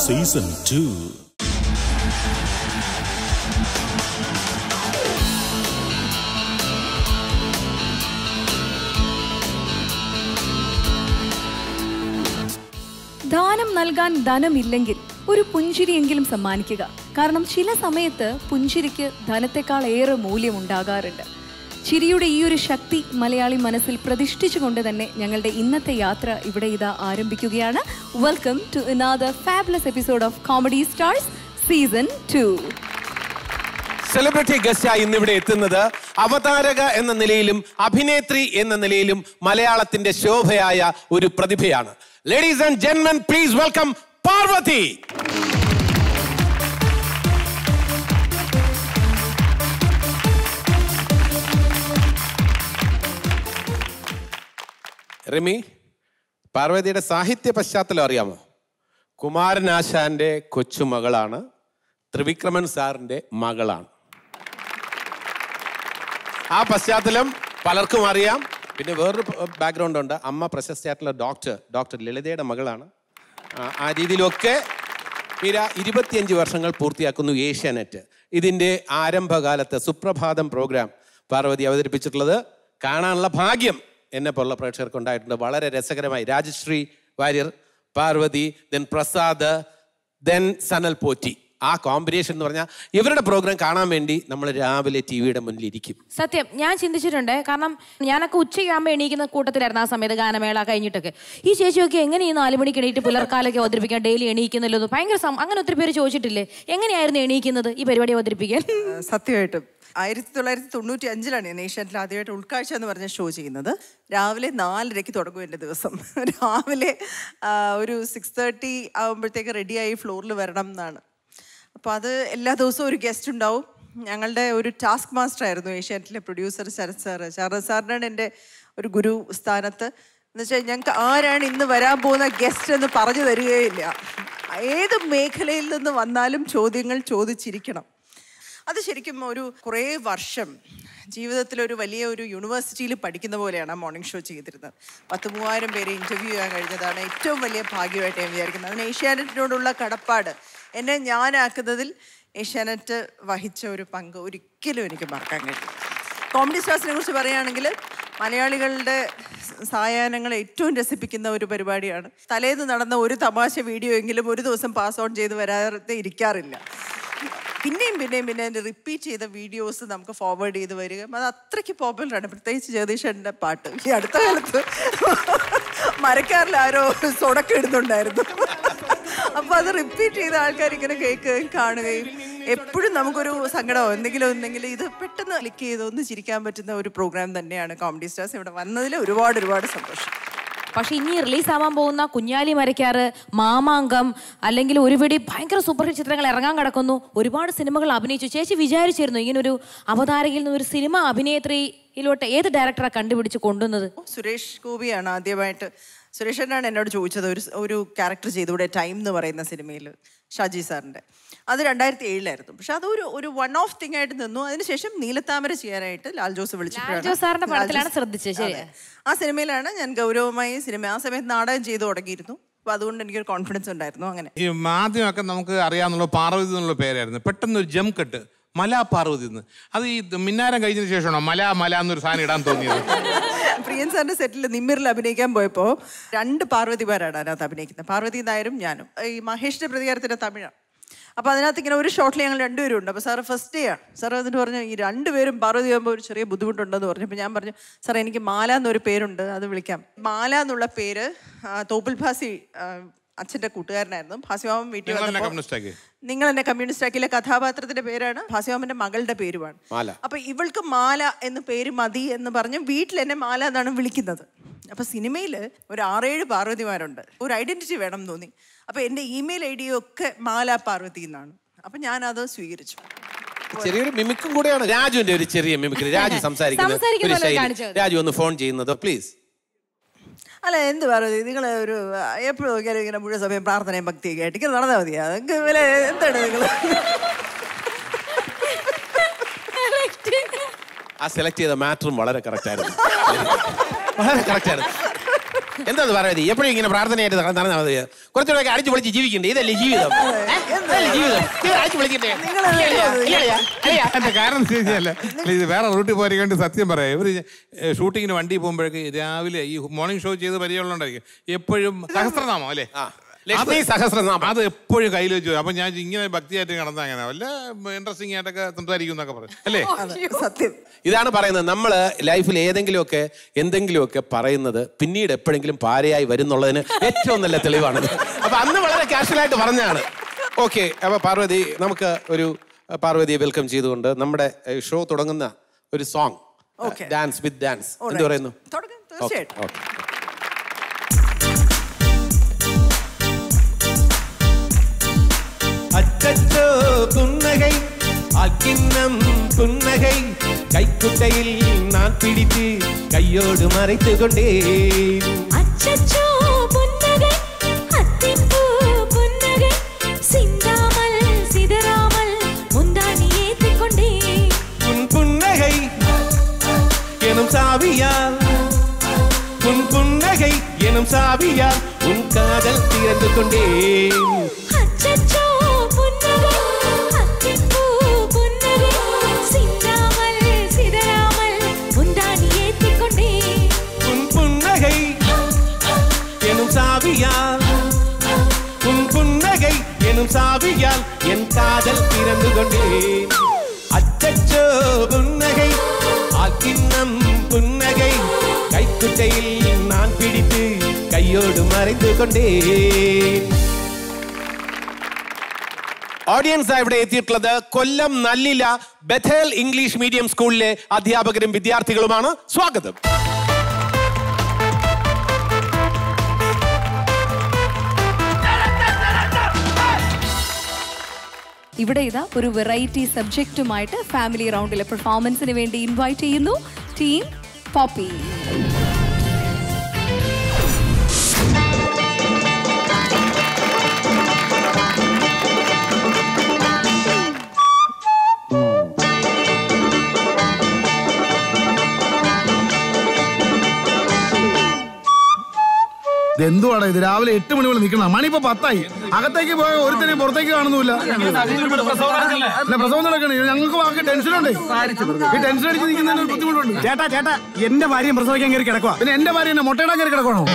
Season two ദാനം നൽകാൻ ധനമില്ലെങ്കിൽ ഒരു പുഞ്ചിരിയെങ്കിലും സമ്മാനിക്കുക കാരണം ചില സമയത്ത് പുഞ്ചിരിക്ക് ധനത്തെക്കാൾ ഏറെ മൂല്യമുണ്ടാകാറുണ്ട് ചിരിയുടെ ഈ ഒരു ശക്തി മലയാളി മനസ്സിൽ പ്രതിഷ്ഠിച്ചുകൊണ്ട് തന്നെ ഞങ്ങളുടെ ഇന്നത്തെ യാത്ര ഇവിടെ ഇതാ ആരംഭിക്കുകയാണ് welcome to another fabulous episode of Comedy Stars season two celebrity ഗസ്റ്റായി ഇന്നിവിടെ എത്തുന്നത് അവതാരക എന്ന നിലയിലും അഭിനേത്രി എന്ന നിലയിലും മലയാളത്തിന്റെ ശോഭയായ ഒരു പ്രതിഭയാണ് ലേഡീസ് ആൻഡ് ജെന്മൻ പ്ലീസ് വെൽക്കം പാർവതി റിമി പാർവതിയുടെ സാഹിത്യ പശ്ചാത്തലം അറിയാമോ കുമാരനാശാന്റെ കൊച്ചുമകളാണ് ത്രിവിക്രമൻ സാറിന്റെ മകളാണ് ആ പശ്ചാത്തലം പലർക്കും അറിയാം പിന്നെ വേറൊരു ബാക്ക്ഗ്രൗണ്ട് ഉണ്ട് അമ്മ പ്രശസ്തയായിട്ടുള്ള ഡോക്ടർ ഡോക്ടർ ലളിതയുടെ മകളാണ് ആ, ആ രീതിയിലൊക്കെ മീര ഇരുപത്തിയഞ്ച് വർഷങ്ങൾ പൂർത്തിയാക്കുന്നു ഏഷ്യാനെറ്റ് ഇതിൻ്റെ ആരംഭകാലത്ത് സുപ്രഭാതം പ്രോഗ്രാം പാർവതി അവതരിപ്പിച്ചിട്ടുള്ളത് കാണാനുള്ള ഭാഗ്യം എന്നെ പോലുള്ള പ്രേക്ഷകർക്ക് ഉണ്ടായിട്ടുണ്ട് വളരെ രസകരമായി രാജശ്രീ വാര്യർ പാർവതി ദെൻ പ്രസാദ് ദെൻ സനൽ പോറ്റി ആ കോമ്പിനേഷൻ എന്ന് പറഞ്ഞാൽ ഇവരുടെ പ്രോഗ്രാം കാണാൻ വേണ്ടി നമ്മൾ രാവിലെ ടി വിയുടെ മുന്നിൽ ഇരിക്കും സത്യം ഞാൻ ചിന്തിച്ചിട്ടുണ്ട് കാരണം ഞാനൊക്കെ ഉച്ചയാകുമ്പോൾ എണീക്കുന്ന കൂട്ടത്തിലായിരുന്നു ആ സമയത്ത് ഗാനമേള കഴിഞ്ഞിട്ടൊക്കെ ഈ ചേച്ചിയൊക്കെ എങ്ങനെ ഈ നാല് മണിക്ക് എണീറ്റ് പുലർക്കാലൊക്കെ അവതരിപ്പിക്കാൻ ഡെയിലി എണീക്കുന്നല്ലോ എന്ന് ഭയങ്കര സം- അങ്ങനെ ഒത്തിരി പേര് ചോദിച്ചിട്ടില്ലേ എങ്ങനെയായിരുന്നു എണീക്കുന്നത് ഈ പരിപാടി അവതരിപ്പിക്കാൻ സത്യമായിട്ടും ആയിരത്തി തൊള്ളായിരത്തി തൊണ്ണൂറ്റി അഞ്ചിലാണ് ഞാൻ ഏഷ്യാനെറ്റിൽ ആദ്യമായിട്ട് ഉൾക്കാഴ്ച എന്ന് പറഞ്ഞ ഷോ ചെയ്യുന്നത് രാവിലെ നാലരയ്ക്ക് തുടങ്ങും എൻ്റെ ദിവസം രാവിലെ ആ, ഒരു സിക്സ് തേർട്ടി ആകുമ്പോഴത്തേക്ക് റെഡിയായി ഫ്ലോറിൽ വരണം എന്നാണ് അപ്പോൾ അത് എല്ലാ ദിവസവും ഒരു ഗസ്റ്റ് ഉണ്ടാവും ഞങ്ങളുടെ ഒരു ടാസ്ക് മാസ്റ്റർ ആയിരുന്നു ഏഷ്യാനെറ്റിലെ പ്രൊഡ്യൂസർ ശരത് സാറ് ശരത് സാറിനാണ് എൻ്റെ ഒരു ഗുരു സ്ഥാനത്ത് എന്ന് വെച്ചാൽ ഞങ്ങൾക്ക് ആരാണ് ഇന്ന് വരാൻ പോകുന്ന ഗസ്റ്റ് എന്ന് പറഞ്ഞു തരികയില്ല ഏത് മേഖലയിൽ നിന്ന് വന്നാലും ചോദ്യങ്ങൾ ചോദിച്ചിരിക്കണം അത് ശരിക്കും ഒരു കുറേ വർഷം ജീവിതത്തിൽ ഒരു വലിയ ഒരു യൂണിവേഴ്സിറ്റിയിൽ പഠിക്കുന്ന പോലെയാണ് ആ മോർണിംഗ് ഷോ ചെയ്തിരുന്നത് പത്ത് മൂവായിരം പേരെ ഇൻ്റർവ്യൂ ചെയ്യാൻ കഴിഞ്ഞതാണ് ഏറ്റവും വലിയ ഭാഗ്യമായിട്ട് ഞാൻ വിചാരിക്കുന്നത് അതിന് ഏഷ്യാനെറ്റിനോടുള്ള കടപ്പാട് എന്നെ ഞാനാക്കുന്നതിൽ ഏഷ്യാനെറ്റ് വഹിച്ച ഒരു പങ്ക് ഒരിക്കലും എനിക്ക് മറക്കാൻ കഴിയും കോമഡി സ്റ്റാർസിനെ കുറിച്ച് പറയുകയാണെങ്കിൽ മലയാളികളുടെ സായാഹ്നങ്ങളെ ഏറ്റവും രസിപ്പിക്കുന്ന ഒരു പരിപാടിയാണ് തലേന്ന് നടന്ന ഒരു തമാശ വീഡിയോ എങ്കിലും ഒരു ദിവസം പാസ് ഓൺ ചെയ്ത് വരാതെ ഇരിക്കാറില്ല പിന്നെയും പിന്നെയും പിന്നെ അതിൻ്റെ റിപ്പീറ്റ് ചെയ്ത വീഡിയോസ് നമുക്ക് ഫോർവേഡ് ചെയ്ത് വരിക അത് അത്രയ്ക്ക് പോപ്പുലറാണ് പ്രത്യേകിച്ച് ജഗദീഷൻ്റെ പാട്ട് ഈ അടുത്ത കാലത്ത് മരക്കാരിൽ ആരോ സൊടക്കം ഇടുന്നുണ്ടായിരുന്നു അപ്പോൾ അത് റിപ്പീറ്റ് ചെയ്ത ആൾക്കാർ ഇങ്ങനെ കേൾക്കുകയും കാണുകയും എപ്പോഴും നമുക്കൊരു സങ്കടമോ എന്തെങ്കിലും എന്തെങ്കിലും ഇത് പെട്ടെന്ന് ക്ലിക്ക് ചെയ്ത് ഒന്ന് ചിരിക്കാൻ പറ്റുന്ന ഒരു പ്രോഗ്രാം തന്നെയാണ് കോമഡി സ്റ്റാർസ് ഇവിടെ വന്നതിൽ ഒരുപാട് ഒരുപാട് സന്തോഷം പക്ഷെ ഇനി റിലീസ് ആവാൻ പോകുന്ന കുഞ്ഞാലി മരക്കാറ് മാമാങ്കം അല്ലെങ്കിൽ ഒരു പിടി ഭയങ്കര സൂപ്പർ ഹിറ്റ് ചിത്രങ്ങൾ ഇറങ്ങാൻ കിടക്കുന്നു ഒരുപാട് സിനിമകൾ അഭിനയിച്ചു ചേച്ചി വിചാരിച്ചിരുന്നു ഇങ്ങനൊരു അവതാരകയിൽ നിന്ന് ഒരു സിനിമ അഭിനേത്രിയിലോട്ട് ഏത് ഡയറക്ടറെ കണ്ടുപിടിച്ച് കൊണ്ടുവന്നത് സുരേഷ് ഗോപിയാണ് ആദ്യമായിട്ട് സുരേഷനാണ് എന്നോട് ചോദിച്ചത് ഒരു ഒരു ക്യാരക്ടർ ചെയ്തുകൂടെ ടൈം എന്ന് പറയുന്ന സിനിമയിൽ ഷാജി സാറിൻ്റെ അത് രണ്ടായിരത്തി ഏഴിലായിരുന്നു പക്ഷെ അതൊരു ഒരു വൺ ഓഫ് തിങ് ആയിട്ട് നിന്നു അതിനുശേഷം നീലത്താമര ചെയ്യാനായിട്ട് ലാൽ ജോസ് വിളിച്ചപ്പോഴാണ് ലാൽ ജോസ് സാറിന്റെ ലാൽ പടത്തിലാണ് ജോസ്- ശ്രദ്ധിച്ചത്, ശരി. അതെ. ആ സിനിമയിലാണ് ഞാൻ ഗൗരവമായി സിനിമ ആ സമയത്ത് നാടകം ചെയ്തു തുടങ്ങിയിരുന്നു അപ്പോൾ അതുകൊണ്ട് എനിക്കൊരു കോൺഫിഡൻസ് ഉണ്ടായിരുന്നു അങ്ങനെ ഈ ആദ്യമൊക്കെ നമുക്ക് അറിയാവുന്ന പാർവതി എന്നുള്ള പേരായിരുന്നു പെട്ടെന്ന് ഒരു ജം കെട്ട് മല പാർവതി എന്ന് അത് ഈ മിന്നാരം കഴിഞ്ഞതിന് ശേഷമാണോ മല മല എന്നൊരു സാധനം ഇടാൻ തോന്നിയത് പ്രിയൻ സാറിന്റെ സെറ്റിൽ നിമ്മിറിൽ അഭിനയിക്കാൻ പോയപ്പോൾ രണ്ട് പാർവതിമാരാണ് അതിനകത്ത് അഭിനയിക്കുന്നത് പാർവതി നായരും ഞാനും ഈ മഹേഷിന്റെ പ്രതികാരത്തിന്റെ തമിഴാണ് അപ്പോൾ അതിനകത്ത് ഇങ്ങനെ ഒരു ഷോട്ടിൽ ഞങ്ങൾ രണ്ടുപേരും ഉണ്ട് അപ്പോൾ സാറ് ഫസ്റ്റ് ഡേ ആണ് സാർ എന്നിട്ട് പറഞ്ഞു ഈ രണ്ടുപേരും പാർവതി ആകുമ്പോൾ ഒരു ചെറിയ ബുദ്ധിമുട്ടുണ്ടെന്ന് പറഞ്ഞു അപ്പോൾ ഞാൻ പറഞ്ഞു സാർ എനിക്ക് മാല എന്നൊരു പേരുണ്ട് അത് വിളിക്കാം മാല എന്നുള്ള പേര് ആ, തോപ്പിൽ ഭാസി ആ, അച്ഛൻ്റെ കൂട്ടുകാരനായിരുന്നു ഭാസിമാമൻ വീട്ടിൽ നിങ്ങൾ എന്നെ വന്നപ്പോൾ കമ്മ്യൂണിസ്റ്റ് ആക്കി നിങ്ങൾ എന്നെ കമ്മ്യൂണിസ്റ്റ് ആക്കിയിലെ കഥാപാത്രത്തിന്റെ പേരാണ് ഭാസ്യമാമന്റെ മകളുടെ പേരുമാണ് മാല. അപ്പൊ ഇവൾക്ക് മാല എന്ന് പേര് മതി എന്ന് പറഞ്ഞ് വീട്ടിൽ എന്നെ മാല എന്നാണ് വിളിക്കുന്നത് അപ്പൊ സിനിമയിൽ ഒരു ആറേഴ് പാർവതിമാരുണ്ട് ഒരു ഐഡന്റിറ്റി വേണം എന്ന് തോന്നി അപ്പൊ എന്റെ ഇമെയിൽ ഐ ഡി ഒക്കെ മാല പാർവതി എന്നാണ് അപ്പൊ ഞാൻ അത് സ്വീകരിച്ചു ചെറിയൊരു മിമിക്കും കൂടെയാണ് രാജുവിന്റെ ഒരു ചെറിയ മിമിക്രി രാജു സംസാരിക്കുന്നത് സംസാരിക്കുന്ന ഒരു പോലെ ശൈലി. കാണിച്ചത്. രാജു ഒന്ന് ഫോൺ ചെയ്യുന്നത് പ്ലീസ് അല്ല എന്ത് പാർവതി നിങ്ങൾ ഒരു എപ്പോഴും നോക്കിയാലും ഇങ്ങനെ മുഴുവൻ സമയം പ്രാർത്ഥനയും ഭക്തിയൊക്കെ ആയിട്ട് ഇങ്ങനെ നടന്നാൽ മതിയാ നിങ്ങൾക്ക് വില എന്താണ് നിങ്ങൾ ആ സെലക്ട് ചെയ്ത മാറ്ററും വളരെ കറക്റ്റ് ആയിരുന്നു വളരെ കറക്റ്റ് ആയിരുന്നു എന്താ പാർവതി എപ്പോഴും ഇങ്ങനെ പ്രാർത്ഥനയായിട്ട് നട- നടന്നാ മതി കുറച്ചുകൂടെ അടിച്ചു പൊളിച്ച് ജീവിക്കണ്ടേ ഇതല്ലേ ജീവിതം ഏ? ഇതല്ലേ ജീവിതം ഇത് അടിച്ചു പൊളിക്കണ്ടേ ഇല്ലയ്യ, ഇല്ലയ്യ, ഇല്ലയ്യ. എന്റെ കാരണം എന്താ വെച്ചാല് ഇത് വേറെ റൂട്ടിൽ പോയിരിക്കേണ്ട സത്യം പറയാം ഇവര് ഷൂട്ടിങ്ങിന് വണ്ടി പോകുമ്പോഴേക്ക് രാവിലെ ഈ മോർണിംഗ് ഷോ ചെയ്ത് പരിചയമുള്ളതായിരിക്കും എപ്പോഴും സഹസ്രനാമം അല്ലേ ആ, ലക്ഷ്മി സഹസ്രനാമം അത് എപ്പോഴും കയ്യിൽ വെച്ചു അപ്പൊ ഞാൻ ഇങ്ങനെ ഭക്തിയായിട്ട് കിടന്ന അങ്ങനെ വല്ല ഇൻട്രസ്റ്റിംഗ് ആയിട്ടൊക്കെ സംസാരിക്കും എന്നൊക്കെ പറയും അല്ലേ അതെ, സത്യം ഇതാണ് പറയുന്നത് നമ്മൾ ലൈഫിൽ ഏതെങ്കിലുമൊക്കെ എന്തെങ്കിലുമൊക്കെ പറയുന്നത് പിന്നീട് എപ്പോഴെങ്കിലും പാരയായി വരുന്നുള്ളതിന് ഏറ്റവും നല്ല തെളിവാണ് അപ്പൊ അന്ന് വളരെ കാഷ്വലായിട്ട് പറഞ്ഞാണ് ഓക്കെ അപ്പൊ പാർവതി നമുക്ക് ഒരു അഹ്, പാർവതിയെ വെൽക്കം ചെയ്തുകൊണ്ട് നമ്മുടെ ഷോ തുടങ്ങുന്ന ഒരു song Okay. Dance with dance Alright. എന്ത് പറയുന്നു തുടങ്ങാം, തീർച്ചയായിട്ടും. Okay, okay. அச்சச்சோ புன்னகை அக்கிண்ணம் புன்னகை கைக்குட்டையில் நான் பிடித்து கையோடு மறைத்து கொண்டேன் அச்சச்சோ புன்னகை அத்திப்பூ புன்னகை சிந்தாமல் சிதறாமல் முந்தானி ஏத்திக் கொண்டேன் உன் புன்னகை எனும் சாவியால் உன் புன்னகை எனும் சாவியால் உன் காதல் திறந்து கொண்டேன் அச்சச்சோ புன்னகை அத்திப்பூ புன்னகை சிந்தாமல் சிதறாமல் முந்தானி ஏத்திக் கொண்டேன் உன் புன்னகை எனும் சாவியால் உன் புன்னகை எனும் சாவியால் என் காதல் திறந்து கொண்டேன் அச்சச்சோ புன்னகை ஆக்கின்னம் புன்னகை கைக்குட்டையில் நான் பிடித்து கையோடு மறைந்து കൊണ്ടേൻ ഓഡിയൻസ് ഇവിടെ എത്തിയിട്ടുള്ളത് Kollam Nallila Bethel English medium സ്കൂളിലെ അധ്യാപകരും വിദ്യാർത്ഥികളുമാണ് സ്വാഗതം ഇവിടെ ഇതാ ഒരു വെറൈറ്റി സബ്ജക്റ്റുമായിട്ട് ഫാമിലി റൗണ്ടിലെ പെർഫോമൻസിന് വേണ്ടി ഇൻവൈറ്റ് ചെയ്യുന്നു ടീം പോപ്പി എന്തുവാടാ ഇത് രാവിലെ എട്ട് മണി പോലെ നിൽക്കണം മണി ഇപ്പൊ പത്തായി അകത്തേക്ക് പോയ ഒരുത്തനെയും പുറത്തേക്ക് കാണുന്നില്ല അല്ല പ്രസവം നടക്കണേ ഞങ്ങൾക്ക് വാക്ക് ടെൻഷനുണ്ട് ഈ ടെൻഷൻ അടിച്ച് നിൽക്കുന്നതിന് ഒരു ബുദ്ധിമുട്ടുണ്ട് ചേട്ടാ ചേട്ടാ എന്റെ ഭാര്യയും പ്രസവിക്കാൻ കയറി കിടക്കുക പിന്നെ എന്റെ ഭാര്യ എന്നെ മുട്ടയിടാൻ കയറി കിടക്കണോ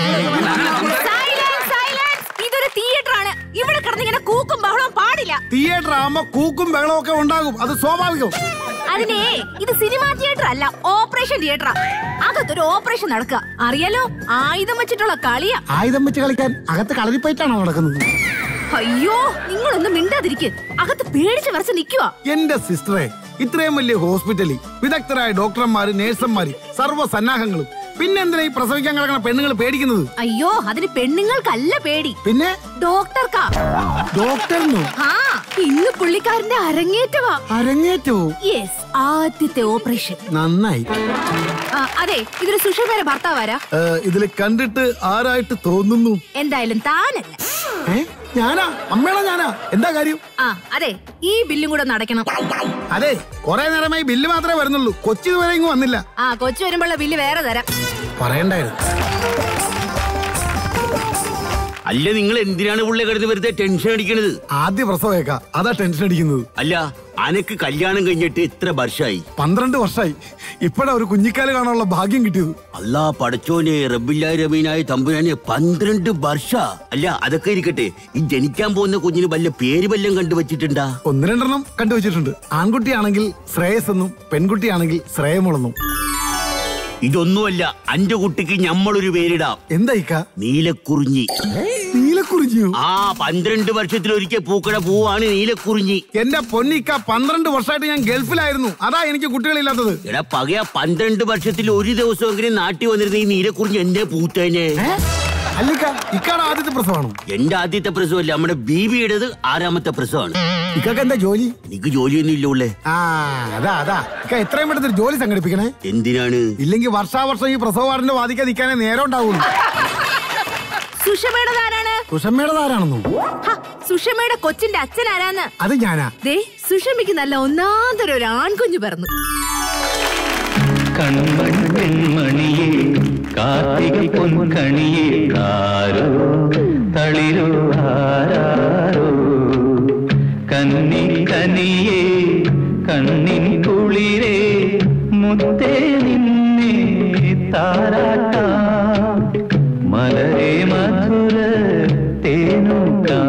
ഇതൊരു തിയേറ്റർ ആണ് ഇവിടെ കിടന്ന് ഇങ്ങനെ കൂക്കും ബഹളവും പാടില്ല തിയേറ്റർ ആകുമ്പോ കൂക്കും ബഹളവും ഒക്കെ ഉണ്ടാകും അത് സ്വാഭാവികം അതിനെ ഇത് സിനിമാ തിയേറ്റർ അല്ല ഓപ്പറേഷൻ തിയേറ്ററാ അകത്തൊരു ഓപ്പറേഷൻ നടക്കുക അറിയാലോ ആയുധം വെച്ചിട്ടുള്ള കളിയാ ആയുധം വെച്ച് കളിക്കാൻ അകത്ത് കളരിപ്പയറ്റാണോ നടക്കുന്നത് അയ്യോ നിങ്ങളൊന്നും മിണ്ടാതിരിക്ക് അകത്ത് പേടിച്ച് വരച്ച് നിക്കുവാ എന്റെ സിസ്റ്ററെ ഇത്രയും വലിയ ഹോസ്പിറ്റലിൽ വിദഗ്ധരായ ഡോക്ടർമാര് നേഴ്സന്മാര് സർവ്വ സന്നാഹങ്ങളും പിന്നെ എന്തിനാ ഈ പ്രസവിക്കാൻ കിടക്കുന്ന പെണ്ണുങ്ങൾ പേടിക്കുന്നത് അയ്യോ അതിന് പെണ്ണുങ്ങൾക്കല്ല പേടി പിന്നെ ഡോക്ടർക്കാ ഡോക്ടറിനോ ആ ഇന്ന് പുള്ളിക്കാരന്റെ അരങ്ങേറ്റവാ അരങ്ങേറ്റോ യെസ് ആദ്യത്തെ ഓപ്പറേഷൻ നന്നായി ആ, അതെ ഇതൊരു സുഷമയുടെ ഭർത്താവാരാ ഏ, ഇതില് കണ്ടിട്ട് ആരായിട്ട് തോന്നുന്നു എന്തായാലും താനല്ല ഏ ഞാനാ അമ്മയാണോ ഞാനാ എന്താ കാര്യം ആ അതെ ഈ ബില്ലും കൂടെ ഒന്ന് അടയ്ക്കണം അതെ കുറെ നേരമായി ബില്ല് മാത്രമേ വരുന്നുള്ളൂ കൊച്ചി ഇതുവരെ ഇങ്ങ് വന്നില്ല ആ കൊച്ചു വരുമ്പോഴുള്ള ബില്ല് വേറെ തരാം പറയണ്ടായിരുന്നു അല്ല നിങ്ങൾ എന്തിനാണ് പുള്ളി കിടന്ന് വെറുതെ ടെൻഷൻ അടിക്കണത് ആദ്യ പ്രസവേക്ക അതാ ടെൻഷൻ അടിക്കുന്നത് അല്ല അനക്ക് കല്യാണം കഴിഞ്ഞിട്ട് ഇത്ര വർഷമായി പന്ത്രണ്ട് വർഷമായി ഇപ്പഴാ ഒരു കുഞ്ഞിക്കാല് കാണാനുള്ള ഭാഗ്യം കിട്ടിയത് അല്ലാ പടച്ചോനെ റബ്ബില്ലായി റബീനായ തമ്പുരാനെ പന്ത്രണ്ട് വർഷ അല്ല അതൊക്കെ ഇരിക്കട്ടെ ഈ ജനിക്കാൻ പോകുന്ന കുഞ്ഞിന് വല്ല പേര് വല്ലം കണ്ടുവച്ചിട്ടുണ്ടാ ഒന്ന് രണ്ടെണ്ണം കണ്ടുവച്ചിട്ടുണ്ട് ആൺകുട്ടിയാണെങ്കിൽ ശ്രേയസ് എന്നും പെൺകുട്ടിയാണെങ്കിൽ ശ്രേയമോളെന്നും ഇതൊന്നുമല്ല അന്റെ കുട്ടിക്ക് ഞമ്മളൊരു പേരിടാം എന്താ ഇക്ക നീലക്കുറിഞ്ഞി നീലക്കുറിഞ്ഞിയോ ആ പന്ത്രണ്ട് വർഷത്തിലൊരിക്കൽ പൂക്കട പൂവാണ് നീലക്കുറിഞ്ഞി എന്റെ പൊന്നിക്ക പന്ത്രണ്ട് വർഷമായിട്ട് ഞാൻ ഗൾഫിലായിരുന്നു അതാ എനിക്ക് കുട്ടികളില്ലാത്തത് എടാ പകയ പന്ത്രണ്ട് വർഷത്തിൽ ഒരു ദിവസമെങ്കിലും നാട്ടിൽ വന്നിരുന്ന ഈ നീലക്കുറിഞ്ഞി എന്റെ പൂത്തേനെ അല്ലിക്ക ഇക്കാടെ ആദ്യത്തെ പ്രസവമാണോ എന്റെ ആദ്യത്തെ പ്രസവമല്ല നമ്മുടെ ബീബിയുടേത് ആറാമത്തെ പ്രസവമാണ് ഇക്കൊക്കെ എന്താ ജോലി എനിക്ക് ജോലിയൊന്നും ഇല്ല ഉള്ളേ ആ അതാ അതാ ഇക്ക എത്രയും പെട്ടെന്ന് ഒരു ജോലി സംഘടിപ്പിക്കണേ എന്തിനാണ് ഇല്ലെങ്കിൽ വർഷാവർഷം ഈ പ്രസവ വാർഡിന്റെ വാദിക്കാൻ നിൽക്കാനേ നേരം ഉണ്ടാവുള്ളൂ സുഷമയുടെ ആരാണ് സുഷമ്മയുടെ ആരാണെന്നോ ഹ, സുഷമയുടെ കൊച്ചിന്റെ അച്ഛൻ ആരാന്ന് അത് ഞാനാ ദേ സുഷമയ്ക്ക് നല്ല ഒന്നാന്തരം ഒരു ആൺകുഞ്ഞു പിറന്നു കൺമണിയെ കാർത്തിക പൊൻകണിയെ കാരോ തളിരോ ആരാരോ കന്നി കനിയെ കണ്ണിൻ കുളിരേ മുത്തേ നിന്നെ താരാട്ടാ മലരെ മധുര തേനൂക്കാ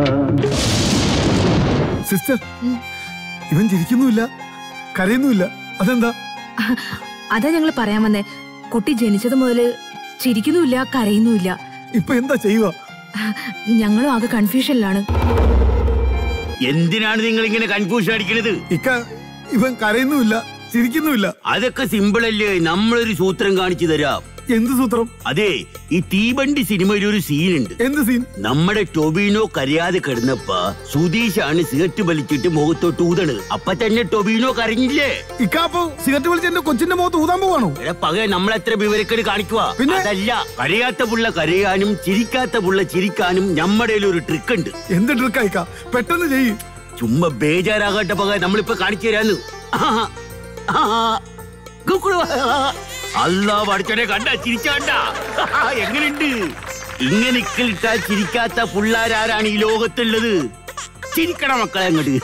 സിസ്റ്റർ ഇവൻ ചിരിക്കുന്നുമില്ല കരയുന്നുമില്ല അതെന്താ അതാ ഞങ്ങൾ പറയാൻ വന്നേ കുട്ടി ജനിച്ചത് മുതല് ചിരിക്കുന്നുമില്ല കരയുന്നുമില്ല ഇപ്പൊ എന്താ ചെയ്യുക ഞങ്ങളും ആകെ കൺഫ്യൂഷനിലാണ് എന്തിനാണ് നിങ്ങൾ ഇങ്ങനെ കൺഫ്യൂഷൻ അടിക്കണത് ഇക്ക ഇവൻ കരയുന്നുമില്ല ചിരിക്കുന്നുമില്ല അതൊക്കെ സിമ്പിൾ അല്ലേ നമ്മളൊരു സൂത്രം കാണിച്ചു തരാം എന്ത് സൂത്രം അതെ ഈ തീവണ്ടി സിനിമയിൽ ഒരു സീൻ ഉണ്ട് എന്ത് സീൻ നമ്മുടെ ടൊബീനോ കരയാതെ കിടന്നപ്പ സുധീഷാണ് സിഗരറ്റ് വലിച്ചിട്ട് മുഖത്തോട്ട് ഊതണ് അപ്പൊ തന്നെ ടൊബീനോ കരഞ്ഞില്ലേ ഇക്കാപ്പോ സിഗരറ്റ് വലിച്ച് എന്റെ കൊച്ചിന്റെ മുഖത്ത് ഊതാൻ പോവാണോ എടാ പക നമ്മളെത്ര വിവരക്കേട് കാണിക്കുക പിന്നെ? അതല്ല കരയാത്ത പുള്ള കരയാനും ചിരിക്കാത്ത പുള്ള ചിരിക്കാനും നമ്മുടെ ഒരു ട്രിക്ക് ഉണ്ട് എന്ത് ട്രിക്കാ ഇക്ക പെട്ടെന്ന് ചെയ്യ് ചുമ്മാ ബേജാറാകട്ടെ പക നമ്മളിപ്പോ കാണിച്ചു തരാന്ന് ആഹാ. ആഹാ. ഗുക്കുളു. അല്ലാ പഠിച്ചോനെ കണ്ട ചിരിച്ച കണ്ട എങ്ങനെയുണ്ട് ഇങ്ങനെ ഇക്കളിട്ടാ ചിരിക്കാത്ത പുള്ളാരാരാണ് ഈ ലോകത്തുള്ളത് ചിരിക്കണം മക്കളെ അങ്ങോട്ട്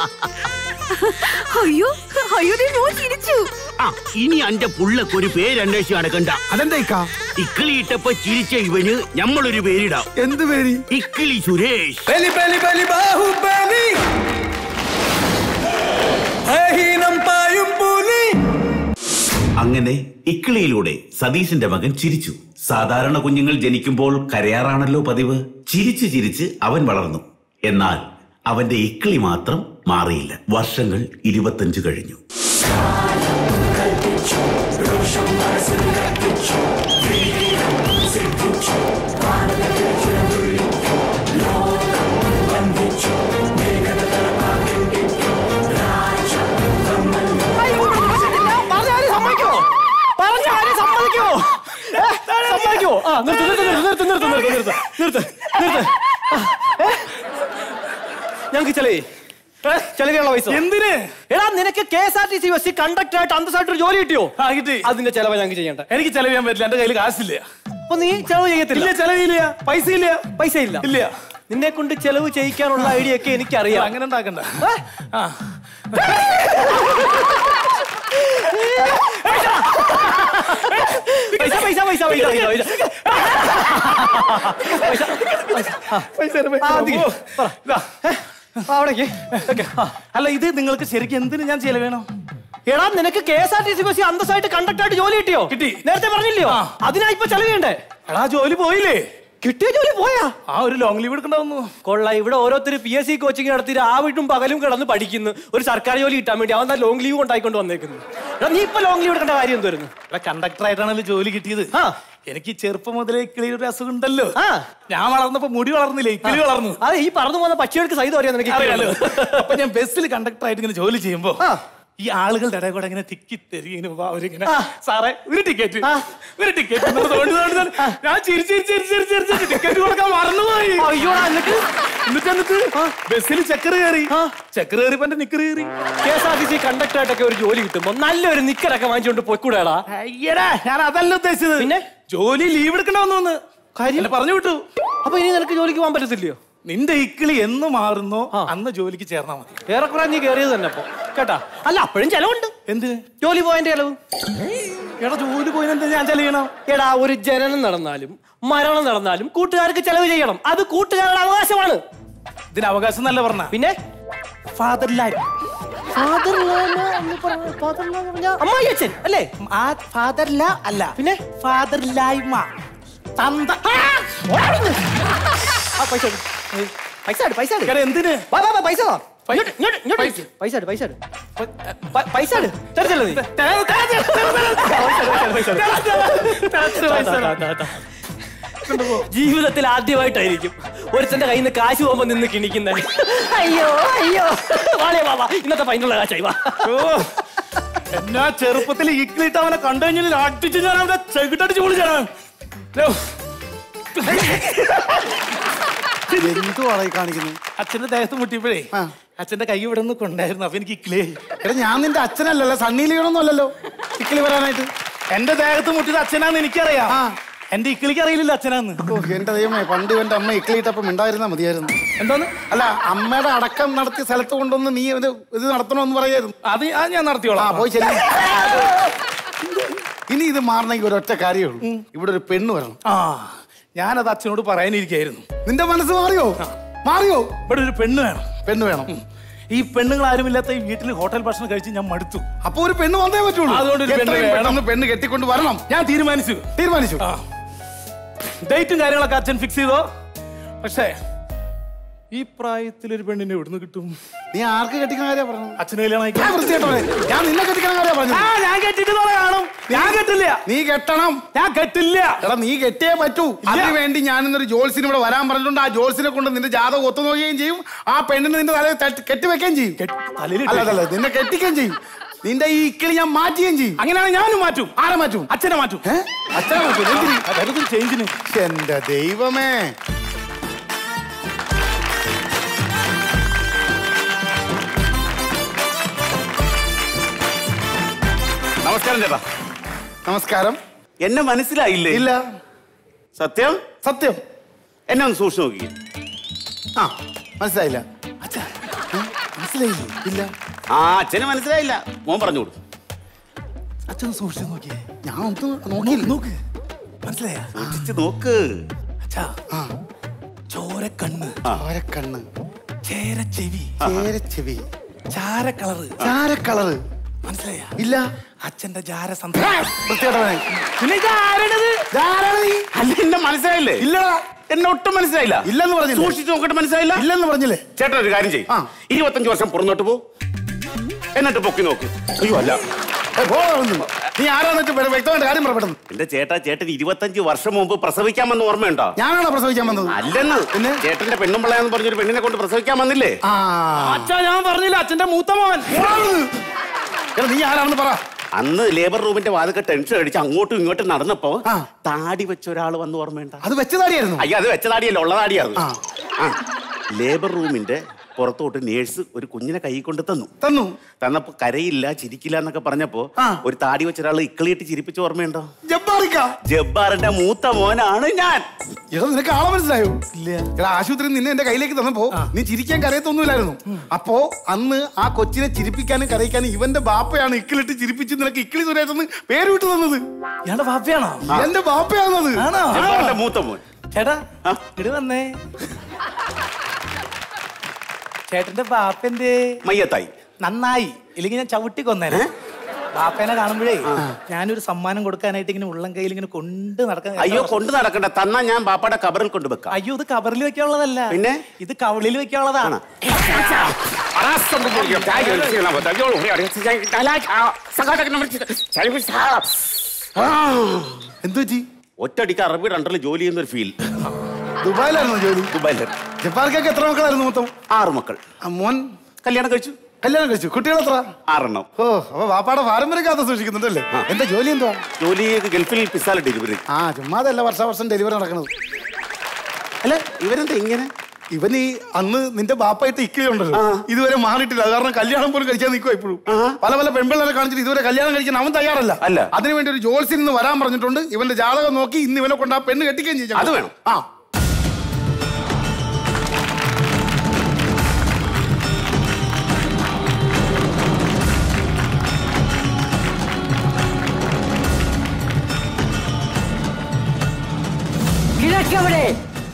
അയ്യോ അയ്യോ ദേ മോൻ ചിരിച്ചു ആ ഇനി അന്റെ പുള്ളക്ക് ഒരു പേര് അന്വേഷിച്ച് നടക്കണ്ട അതെന്താ ഇക്ക ഇക്കിളി ഇട്ടപ്പോ ചിരിച്ച ഇവന് നമ്മളൊരു പേരിടാം എന്ത് പേര് ഇക്കിളി സുരേഷ് ബലി ബലി ബലി ബാഹുബലി അഹീനം പായും പുലി അങ്ങനെ ഇക്കിളിയിലൂടെ സതീശന്റെ മകൻ ചിരിച്ചു സാധാരണ കുഞ്ഞുങ്ങൾ ജനിക്കുമ്പോൾ കരയാറാണല്ലോ പതിവ് ചിരിച്ച് ചിരിച്ച് അവൻ വളർന്നു എന്നാൽ അവന്റെ ഇക്കിളി മാത്രം മാറിയില്ല വർഷങ്ങൾ ഇരുപത്തഞ്ച് കഴിഞ്ഞു പറഞ്ഞാലും സമ്മതിക്കോ പറഞ്ഞാലും സമ്മതിക്കോ ഏ, സമ്മതിക്കോ ആ നിർത്ത് നിർത്ത് നിർത്ത് നിർത്ത് നിർത്ത് നിർത്ത് നിർത്ത് നിർത്ത് നിർത്ത് ആ, ഏ? ഞങ്ങക്ക് ചെലവേ ചെലവിനുള്ള പൈസ എന്തിന് എടാ നിനക്ക് KSRTC bus conductor ആയിട്ട് അന്തസ്സായിട്ട് ഒരു ജോലി കിട്ടിയോ കിട്ടി അതിന്റെ ചെലവ് ഞങ്ങൾക്ക് ചെയ്യണ്ട എനിക്ക് ചെലവ് ചെയ്യാൻ പറ്റില്ല എന്റെ കയ്യിൽ കാശില്ല അപ്പൊ നീ ചെലവ് ചെയ്യത്തില്ല ചെലവില്ല പൈസ ഇല്ല പൈസ ഇല്ല ഇല്ല നിന്നെ കൊണ്ട് ചെലവ് ചെയ്യിക്കാനുള്ള ഐഡിയ ഒക്കെ എനിക്കറിയാം അങ്ങനെ ഉണ്ടാക്കണ്ട പൈസ പൈസ പൈസ പൈസ പൈസ അവിടേക്ക് അല്ല ഇത് നിങ്ങൾക്ക് ശരിക്കും എന്തിന് ഞാൻ ചെലവ് വേണം എടാ നിനക്ക് KSRTC bus അന്തസ്സായിട്ട് കണ്ടക്ടറായിട്ട് ജോലി കിട്ടിയോ കിട്ടി നേരത്തെ പറഞ്ഞില്ലയോ അതിനാ ഇപ്പൊ ചെലവ് ചെയ്യണ്ടേ എടാ ജോലി പോയില്ലേ കിട്ടിയ ജോലി പോയാ ആ ഒരു ലോങ് ലീവ് എടുക്കണ്ടാവുന്നു കൊള്ള ഇവിടെ ഓരോരുത്തർ പി എസ് സി കോച്ചിങ് നടത്തി രാവിട്ടും പകലും കിടന്ന് പഠിക്കുന്നു ഒരു സർക്കാർ ജോലി കിട്ടാൻ വേണ്ടി അവൻ ലോങ് ലീവ് കൊണ്ടായിക്കൊണ്ട് വന്നേക്കുന്നു എടാ നീ ഇപ്പൊ ലോങ് ലീവ് എടുക്കേണ്ട കാര്യം എന്തുവരുന്നു കണ്ടക്ടർ ആയിട്ടാണല്ലോ ജോലി കിട്ടിയത് എനിക്ക് ചെറുപ്പം മുതലേ കിളിയുടെ ഒരു അസുഖം ഉണ്ടല്ലോ ഞാൻ വളർന്നപ്പോ മുടി വളർന്നില്ലേ കിളി വളർന്നു അതെ ഈ പറന്നു പോകുന്ന പക്ഷികൾക്ക് സഹിതം അറിയാം നിനക്ക് ഈ അറിയാലോ കിളി. അപ്പൊ ഞാൻ ബസ്സിൽ കണ്ടക്ടർ ആയിട്ട് ഇങ്ങനെ ജോലി ചെയ്യുമ്പോ ഈ ആളുകളുടെ ഇടയിൽ കൂടെ ഇങ്ങനെ തിക്കി തെരിങ്ങനെ അവരിങ്ങനെ സാറേ ഒരു ടിക്കറ്റ് ഒരു ടിക്കറ്റ് ഞാൻ ചിരിച്ച് ചിരിച്ച് ചിരിച്ച് ചിരിച്ച് ചിരിച്ച് ടിക്കറ്റ് കൊടുക്കാൻ മറന്നുപോയി അയ്യോടാ, എന്നിട്ട്? എന്നിട്ട് എന്നിട്ട് ബസ്സിൽ ചക്കർ കയറി ചക്കർ കയറിയപ്പോ എന്റെ നിക്കർ കയറി KSRTC കണ്ടക്ടറായിട്ടൊക്കെ ഒരു ജോലി കിട്ടുമ്പോ നല്ലൊരു നിക്കറൊക്കെ വാങ്ങിച്ചുകൊണ്ട് പോയിക്കൂടാടാ അയ്യടാ ഞാൻ അതല്ല ഉദ്ദേശിച്ചത് പിന്നെ ജോലി ലീവ് എടുക്കണമെന്ന് കാര്യം പറഞ്ഞു വിട്ടു അപ്പൊ ഇനി നിനക്ക് ജോലിക്ക് പോകാൻ പറ്റത്തില്ലയോ നിന്റെ ഇക്കിളി എന്ന് മാറുന്നോ അന്ന് ജോലിക്ക് ചേർന്നാ മതി ഏറെക്കുറെ നീ കയറിയത് തന്നെ അപ്പൊ കേട്ടാ അല്ല അപ്പോഴും ചെലവുണ്ട് എന്തിന് ജോലി പോയതിന്റെ ചെലവ് എടാ ജോലി പോയിനെന്താ ഞാൻ ചെലവിയണം എടാ ഒരു ജനനം നടന്നാലും മരണം നടന്നാലും കൂട്ടുകാർക്ക് ചെലവ് ചെയ്യണം അത് കൂട്ടുകാരുടെ അവകാശമാണ് ഇതിന് അവകാശം എന്നല്ല പറഞ്ഞ പിന്നെ ഫാദർ ലൈഫ് അമ്മായി അച്ഛൻ അല്ലേ ആ ഫാദർ ല അല്ല പിന്നെ ഫാദർ ലൈമ തന്ത ആ പൈസ എടു. പൈസ എടു, പൈസ എടു. എടാ, എന്തിന് വാ, വാ, വാ, പൈസ താ. ഇങ്ങോട്ട്, ഇങ്ങോട്ട്, ഇങ്ങോട്ട് ഇരിക്ക്. പൈസ എടു, പൈസ എടു. പ- പൈസ എടു. തരത്തില്ല നീ. ജീവിതത്തിൽ ആദ്യമായിട്ടായിരിക്കും ഒരുത്തന്റെ കയ്യിൽ നിന്ന് കാശ് പോകുമ്പോ നിന്ന് കിണിക്കുന്നത് അയ്യോ അയ്യോ വാളേ വാ വാ ഇന്നത്തെ ഫൈനുള്ള കാശായി വാ എന്നാ ചെറുപ്പത്തിൽ ഇക്കിളിട്ട് അവനെ കണ്ടു കഴിഞ്ഞാൽ അടിച്ച് ഞാൻ അവനെ ചെകിട്ടടിച്ച് പൊളിച്ചാണ് എന്തുവാണ് ഈ കാണിക്കുന്നത് അച്ഛന്റെ ദേഹത്ത് മുട്ടിയപ്പോഴേ അച്ഛന്റെ കൈ ഇവിടെ നിന്ന് കൊണ്ടായിരുന്നു അപ്പൊ എനിക്ക് ഇക്കിളി എടാ ഞാൻ നിന്റെ അച്ഛനല്ലല്ലോ സണ്ണി ലീണൊന്നും അല്ലല്ലോ ഇക്കിളി വരാനായിട്ട് എന്റെ ദേഹത്ത് മുട്ടിയത് അച്ഛനാന്ന് എനിക്കറിയാം എന്റെ ഇക്കിളിക്ക് അറിയില്ല അച്ഛനാന്ന് ഓ എന്റെ ദൈവമേ പണ്ട് എന്റെ അമ്മ ഇക്കളിയിട്ടപ്പം ഉണ്ടായിരുന്നാ മതിയായിരുന്നു എന്തോന്ന് അല്ല അമ്മയുടെ അടക്കം നടത്തിയ സ്ഥലത്ത് കൊണ്ടൊന്ന് നീ ഇത് ഇത് നടത്തണമെന്ന് പറയായിരുന്നു അത് അത് ഞാൻ നടത്തിയോളാം ആ പോയി ശരി ഇനി ഇത് മാറണമെങ്കിൽ ഒരൊറ്റ കാര്യമേ ഉള്ളൂ ഇവിടെ ഒരു പെണ്ണ് വരണം ആ ഞാനത് അച്ഛനോട് പറയാനിരിക്കായിരുന്നു നിന്റെ മനസ്സ് മാറിയോ മാറിയോ ഇവിടെ ഒരു പെണ്ണ് വേണം പെണ്ണ് വേണം ഈ പെണ്ണുങ്ങൾ ആരുമില്ലാത്ത ഈ വീട്ടിൽ ഹോട്ടൽ ഭക്ഷണം കഴിച്ച് ഞാൻ മടുത്തു അപ്പൊ ഒരു പെണ്ണ് വന്നേ പറ്റുള്ളൂ അതുകൊണ്ട് ഒരു പെണ്ണ് എത്രയും വേണം. പെട്ടെന്ന് പെണ്ണ് കെട്ടിക്കൊണ്ട് വരണം ഞാൻ തീരുമാനിച്ചു തീരുമാനിച്ചു ഡേറ്റും കാര്യങ്ങളൊക്കെ അച്ഛൻ ഫിക്സ് ചെയ്തോ പക്ഷേ ഈ പ്രായത്തിൽ ഒരു പെണ്ണിനെ എവിടുന്ന് കിട്ടും നീ ആർക്ക് കെട്ടിക്കുന്ന കാര്യ പറഞ്ഞു അച്ഛന് കല്യാണം ഞാൻ വൃത്തികെട്ടവനെ. ഞാൻ നിന്നെ കെട്ടിക്കുന്ന കാര്യ പറഞ്ഞു ആ ഞാൻ കെട്ടിട്ട് കാണും ഞാൻ കെട്ടില്ല നീ കെട്ടണം ഞാൻ കെട്ടില്ല എടാ നീ കെട്ടിയേ പറ്റൂ അതിനു വേണ്ടി ഞാൻ ഇന്നൊരു ജോത്സിന് ഇവിടെ വരാൻ പറഞ്ഞിട്ടുണ്ട് ആ ജോത്സിനെ കൊണ്ട് നിന്റെ ജാതകം ഒത്തു നോക്കുകയും ചെയ്യും ആ പെണ്ണിനെ നിന്റെ തലയിൽ തട്ടി- കെട്ടിവെക്കുകയും ചെയ്യും തലയിൽ അല്ല അതല്ല നിന്നെ കെട്ടിക്കുകയും ചെയ്യും നിന്റെ ഈ ഇക്കിളി ഞാൻ മാറ്റുകയും ചെയ്യും അങ്ങനെയാണ് ഞാനും മാറ്റും ആരെ മാറ്റും അച്ഛനെ മാറ്റും ഏ? അച്ഛനെ മാറ്റും എന്തിന്? വെറുതെ ചേഞ്ചിന് എന്റെ ദൈവമേ നമസ്കാരം ചേട്ടാ നമസ്കാരം എന്നെ മനസ്സിലായില്ലേ ഇല്ല സത്യം സത്യം എന്നെ ഒന്ന് സൂക്ഷിച്ചു നോക്കി ആ മനസ്സിലായില്ല മനസ്സിലായില്ലേ ഇല്ല ആ അച്ഛന് മനസ്സിലായില്ല മോൻ പറഞ്ഞോളൂ അച്ഛൻ സൂക്ഷിച്ചു നോക്കിയേ ഞാൻ ഒന്ന് നോക്കിയില്ല നോക്ക് മനസ്സിലായ സൂക്ഷിച്ച് നോക്ക് അച്ഛാ ചോര കണ്ണ് ഓരക്കണ്ണ് ചേര ചെവി ചേരച്ചെവി ചാര കളറ് ചാരക്കളറ് മനസ്സിലായ ഇല്ല അച്ഛന്റെ ജാര വൃത്തികെട്ടവനെ. പിന്നെ ഇതാരാണിത് ഇതാരാണ് നീ? അല്ല എന്നെ മനസ്സിലായില്ലേ ഇല്ലടാ എന്നെ ഒട്ടും മനസ്സിലായില്ല ഇല്ലെന്ന് പറഞ്ഞില്ലേ? സൂക്ഷിച്ച് നോക്കിട്ട് മനസ്സിലായില്ല ഇല്ലെന്ന് പറഞ്ഞില്ലേ ചേട്ടൻ ഒരു കാര്യം ചെയ്യും ആ. ഇരുപത്തഞ്ച് വർഷം പുറന്നോട്ട് പോ എന്നിട്ട് പൊക്കി നോക്ക് അയ്യോ അല്ല ഏ, പോ അവിടുന്ന്. നീ ആരാന്ന് വെച്ച് വ്യ- വ്യക്തമായിട്ട് കാര്യം പറയപ്പെടുന്നു എന്റെ ചേട്ടാ ചേട്ടൻ ഇരുപത്തഞ്ച് വർഷം മുമ്പ് പ്രസവിക്കാമെന്ന് ഓർമ്മയുണ്ടോ ഞാനാണോ പ്രസവിക്കാൻ വന്നത് അല്ലെന്ന് പിന്നെ? ചേട്ടന്റെ പെണ്ണും പിള്ളയാന്ന് പറഞ്ഞൊരു പെണ്ണിനെ കൊണ്ട് പ്രസവിക്കാൻ വന്നില്ലേ ആ അച്ഛാ ഞാൻ പറഞ്ഞില്ല അച്ഛന്റെ മൂത്ത മോൻ എടാ, നീ ആരാണെന്ന് പറ അന്ന് ലേബർ റൂമിന്റെ വാതൊക്കെ ടെൻഷൻ അടിച്ച് അങ്ങോട്ടും ഇങ്ങോട്ടും നടന്നപ്പോ ആ. താടി വെച്ച ഒരാൾ വന്ന് ഓർമ്മയുണ്ട അത് വെച്ചതാടിയായിരുന്നു അയ്യോ അത് വെച്ച താടിയല്ല ഉള്ള താടിയാണ് ആ. ആ ലേബർ റൂമിന്റെ പുറത്തോട്ട് നേഴ്സ് ഒരു കുഞ്ഞിനെ കൈ കൊണ്ട് തന്നു തന്നു തന്നപ്പോ കരയില്ല ചിരിക്കില്ല എന്നൊക്കെ പറഞ്ഞപ്പോ ആ. ഒരു താടി വെച്ച ഒരാൾ ഇക്കിളിയിട്ട് ചിരിപ്പിച്ച ഓർമ്മയുണ്ടോ ജബ്ബാറിക്ക ജബ്ബാറിന്റെ മൂത്ത മോനാണ് ഞാൻ എടാ നിനക്ക് ആളെ മനസ്സിലായോ എടാ ആശുപത്രി നിന്നെ എന്റെ കയ്യിലേക്ക് തന്നപ്പോ നീ ചിരിക്കാൻ കരയത്തൊന്നുമില്ലായിരുന്നു അപ്പോ അന്ന് ആ കൊച്ചിനെ ചിരിപ്പിക്കാനും കരയിക്കാനും ഇവന്റെ ബാപ്പയാണ് ഇക്കിളിട്ട് ചിരിപ്പിച്ച് നിനക്ക് ഇക്കിളി സുരേഷെന്ന് പേര് വിട്ടു തന്നത് ഇയാളുടെ ബാപ്പയാണോ എന്റെ ബാപ്പയാണത് ആണോ ജബ്ബാറിന്റെ മൂത്ത മോൻ ചേട്ടാ ആ? ഇട് വന്നേ ചേട്ടന്റെ ബാപ്പന്റെ മയ്യത്തായി നന്നായി ഇല്ലെങ്കിൽ ഞാൻ ചവിട്ടി കൊന്നേനെ ബാപ്പേനെ കാണുമ്പോഴേ ഞാനൊരു സമ്മാനം കൊടുക്കാനായിട്ട് ഇങ്ങനെ ഉള്ളം കയ്യിൽ ഇങ്ങനെ കൊണ്ട് നടക്കാൻ അയ്യോ കൊണ്ട് നടക്കണ്ട തന്നാ ഞാൻ ബാപ്പയുടെ കബറിൽ കൊണ്ട് വെക്കാം അയ്യോ ഇത് കവറിൽ വെക്കാനുള്ളതല്ല പിന്നെ? ഇത് കവളിൽ വെക്കാനുള്ളതാണ് എന്തു പറ്റി ഒറ്റടിക്ക് അറബി രണ്ടറിൽ ജോലി ചെയ്യുന്ന ഒരു ഫീൽ ദുബായിലായിരുന്നു ജോലി ദുബായില് ജബ്ബാർക്കൊക്കെ എത്ര മക്കളായിരുന്നു മൊത്തം ആറ് മക്കൾ ആ, മോൻ കല്യാണം കഴിച്ചു കല്യാണം കഴിച്ചു കുട്ടികൾ എത്ര ആറെണ്ണം ഓ അപ്പൊ വാപ്പാടെ പാരമ്പര്യം കാത്ത സൂക്ഷിക്കുന്നുണ്ടല്ലേ എന്താ ജോലി എന്തുവാ ജോലി ഗൾഫിൽ പിസാല ഡെലിവറി ആ ചുമ്മാതല്ല വർഷാവർഷം ഡെലിവറി നടക്കുന്നത് അല്ല ഇവരെന്താ ഇങ്ങനെ ഇവൻ ഈ അന്ന് നിന്റെ ബാപ്പായിട്ട് ഇക്കിളി ഉണ്ടല്ലോ ഇതുവരെ മാറിയിട്ടില്ല അത് കാരണം കല്യാണം പോലും കഴിക്കാൻ നിൽക്കുക ഇപ്പോഴും പല പല പെൺപിള്ളേരെ കാണിച്ചിട്ട് ഇതുവരെ കല്യാണം കഴിക്കാൻ അവൻ തയ്യാറല്ല അല്ല. അതിനുവേണ്ടി ഒരു ജോത്സ്യൻ ഇന്ന് വരാൻ പറഞ്ഞിട്ടുണ്ട് ഇവന്റെ ജാതകം നോക്കി ഇന്ന് ഇവനെ കൊണ്ട് ആ പെണ്ണ് കെട്ടിക്കുകയും ചെയ്യും അത് വേണം. ആ കിഴക്കവിടെ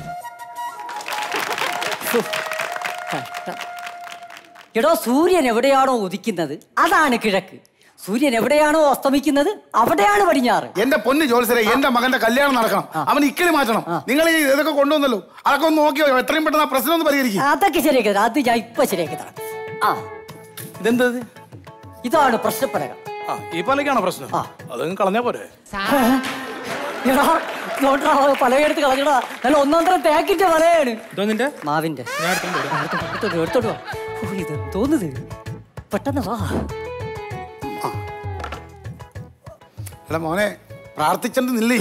എടോ സൂര്യൻ എവിടെയാണോ ഉദിക്കുന്നത് അതാണ് കിഴക്ക് സൂര്യൻ എവിടെയാണോ അസ്തമിക്കുന്നത് അവിടെയാണ് പടിഞ്ഞാറ് എന്റെ പൊന്ന് ജോത്സരെ എന്റെ മകന്റെ കല്യാണം നടക്കണം അവൻ ഇക്കിളി മാറ്റണം നിങ്ങൾ ഈ ഇതൊക്കെ കൊണ്ടുവന്നല്ലോ അതൊക്കെ ഒന്ന് നോക്കിയോ എത്രയും പെട്ടെന്ന് ആ പ്രശ്നം ഒന്ന് പരിഹരിക്കും അതൊക്കെ ശരിയാക്കി തരാം അത് ഞാൻ ഇപ്പൊ ശരിയാക്കി തരാം ആ ഇതെന്തത് ഇതാണ് പ്രശ്നപ്പലക ആ ഈ പലക്കാണോ പ്രശ്നം അതങ്ങ് കളഞ്ഞാ പോരെ എടാ നോട്ടാ പലയെടുത്ത് കളഞ്ഞടാ നല്ല ഒന്നാന്തര തേക്കിന്റെ പലയാണ് ഇതോ നിന്റെ മാവിന്റെ ഞാൻ എടുത്തോണ്ട് വരാം. എടുത്തോട്ട് വാ, എടുത്തോട്ട് വാ. ഓ, ഇത് തോന്നുന്നത് പെട്ടെന്ന് വാ എടാ മോനെ പ്രാർത്ഥിച്ചിട്ട് നില്ലേ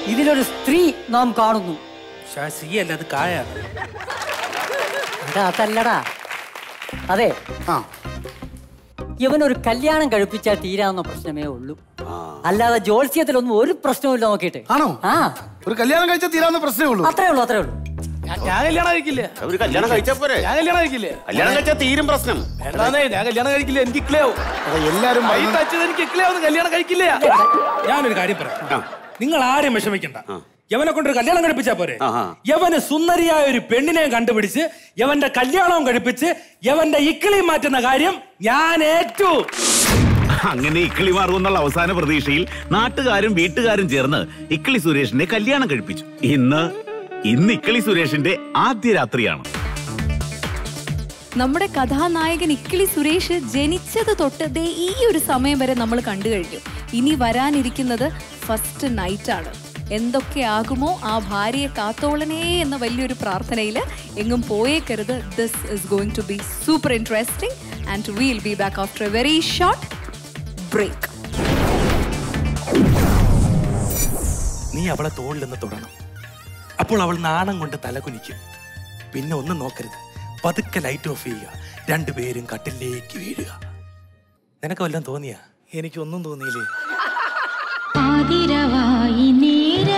ഇതിലൊരു സ്ത്രീ നാം കാണുന്നു ശശി അല്ല അത് കായാണ് എടാ, അതല്ലടാ അതെ ഇവനൊരു കല്യാണം കഴിപ്പിച്ചാൽ തീരാവുന്ന പ്രശ്നമേ ഉള്ളൂ അല്ലാതെ ജോത്സ്യത്തിലൊന്നും ഒരു പ്രശ്നവുമില്ല നോക്കിയിട്ട് ആണോ ആ ഒരു കല്യാണം കഴിച്ചാൽ തീരാവുന്ന പ്രശ്നമേ ഉള്ളൂ അത്രേ ഉള്ളൂ അത്രേ ഉള്ളൂ ഞാൻ ഞാൻ കല്യാണം കഴിക്കില്ല ഒരു കല്യാണം കഴിച്ചാ പോരെ ഞാൻ കല്യാണം കഴിക്കില്ല കല്യാണം കഴിച്ചാൽ തീരും പ്രശ്നം വേണ്ടാന്നേ ഞാൻ കല്യാണം കഴിക്കില്ല എനിക്ക് ഇക്ലയാവും എല്ലാരും കൈ തച്ചത് എനിക്ക് ഇക്ലയാവും കല്യാണം കഴിക്കില്ല ഞാനൊരു കാര്യം പറയാം നിങ്ങൾ ആരും വിഷമിക്കണ്ട യവനെ കൊണ്ടൊരു കല്യാണം കഴിപ്പിച്ചാ പോരെ യവന് സുന്ദരിയായ ഒരു പെണ്ണിനെ കണ്ടുപിടിച്ച് യവന്റെ കല്യാണവും കഴിപ്പിച്ച് യവന്റെ ഇക്കിളി മാറ്റുന്ന കാര്യം ഞാൻ ഏറ്റു അങ്ങനെ ഇക്കിളി മാറുമെന്നുള്ള അവസാന പ്രതീക്ഷയിൽ നാട്ടുകാരും വീട്ടുകാരും ചേർന്ന് ഇക്കിളി സുരേഷിനെ കല്യാണം കഴിപ്പിച്ചു ഇന്ന് ഇന്ന് ഇക്കിളി സുരേഷിന്റെ ആദ്യ രാത്രിയാണ് നമ്മുടെ കഥാനായകൻ ഇക്കിളി സുരേഷ് ജനിച്ചത് തൊട്ട് ദേ ഈ ഒരു സമയം വരെ നമ്മൾ കണ്ടു കഴിഞ്ഞു ഇനി വരാനിരിക്കുന്നത് ഫസ്റ്റ് നൈറ്റ് ആണ് എന്തൊക്കെയാകുമോ ആ ഭാര്യയെ കാത്തോളനേ എന്ന വലിയൊരു പ്രാർത്ഥനയിൽ എങ്ങും പോയേക്കരുത് this is going to be super interesting and will be back after a very short break നീ അവളെ തോളിൽ നിന്ന് തൊടണം അപ്പോൾ അവൾ നാണം കൊണ്ട് തലകുനിക്കും പിന്നെ ഒന്നും നോക്കരുത് പതുക്കെ ലൈറ്റ് ഓഫ് ചെയ്യുക രണ്ടുപേരും കട്ടിലേക്ക് വീഴുക നിനക്ക് വല്ലതും തോന്നിയാ എനിക്കൊന്നും തോന്നിയില്ലേ ആതിരവായി നേര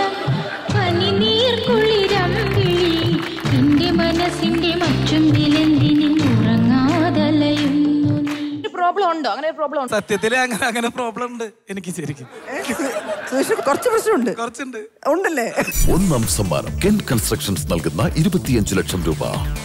പനിനീർക്കുളിരമ്പിളി എന്റെ മനസ്സിന്റെ മറ്റും വിലന്തിനും ഉറങ്ങാതലയുന്നു പ്രോബ്ലം ഉണ്ടോ അങ്ങനെ ഒരു പ്രോബ്ലം ഉണ്ടോ സത്യത്തില് അങ്ങനെ അങ്ങനെ പ്രോബ്ലം ഉണ്ട് എനിക്ക് ശരിക്കും കുറച്ച് പ്രശ്നമുണ്ട് കുറച്ചുണ്ട് ഉണ്ടല്ലേ ഒന്നാം സമ്മാനം കെൻ കൺസ്ട്രക്ഷൻസ് നൽകുന്ന ഇരുപത്തിയഞ്ച് ലക്ഷം രൂപ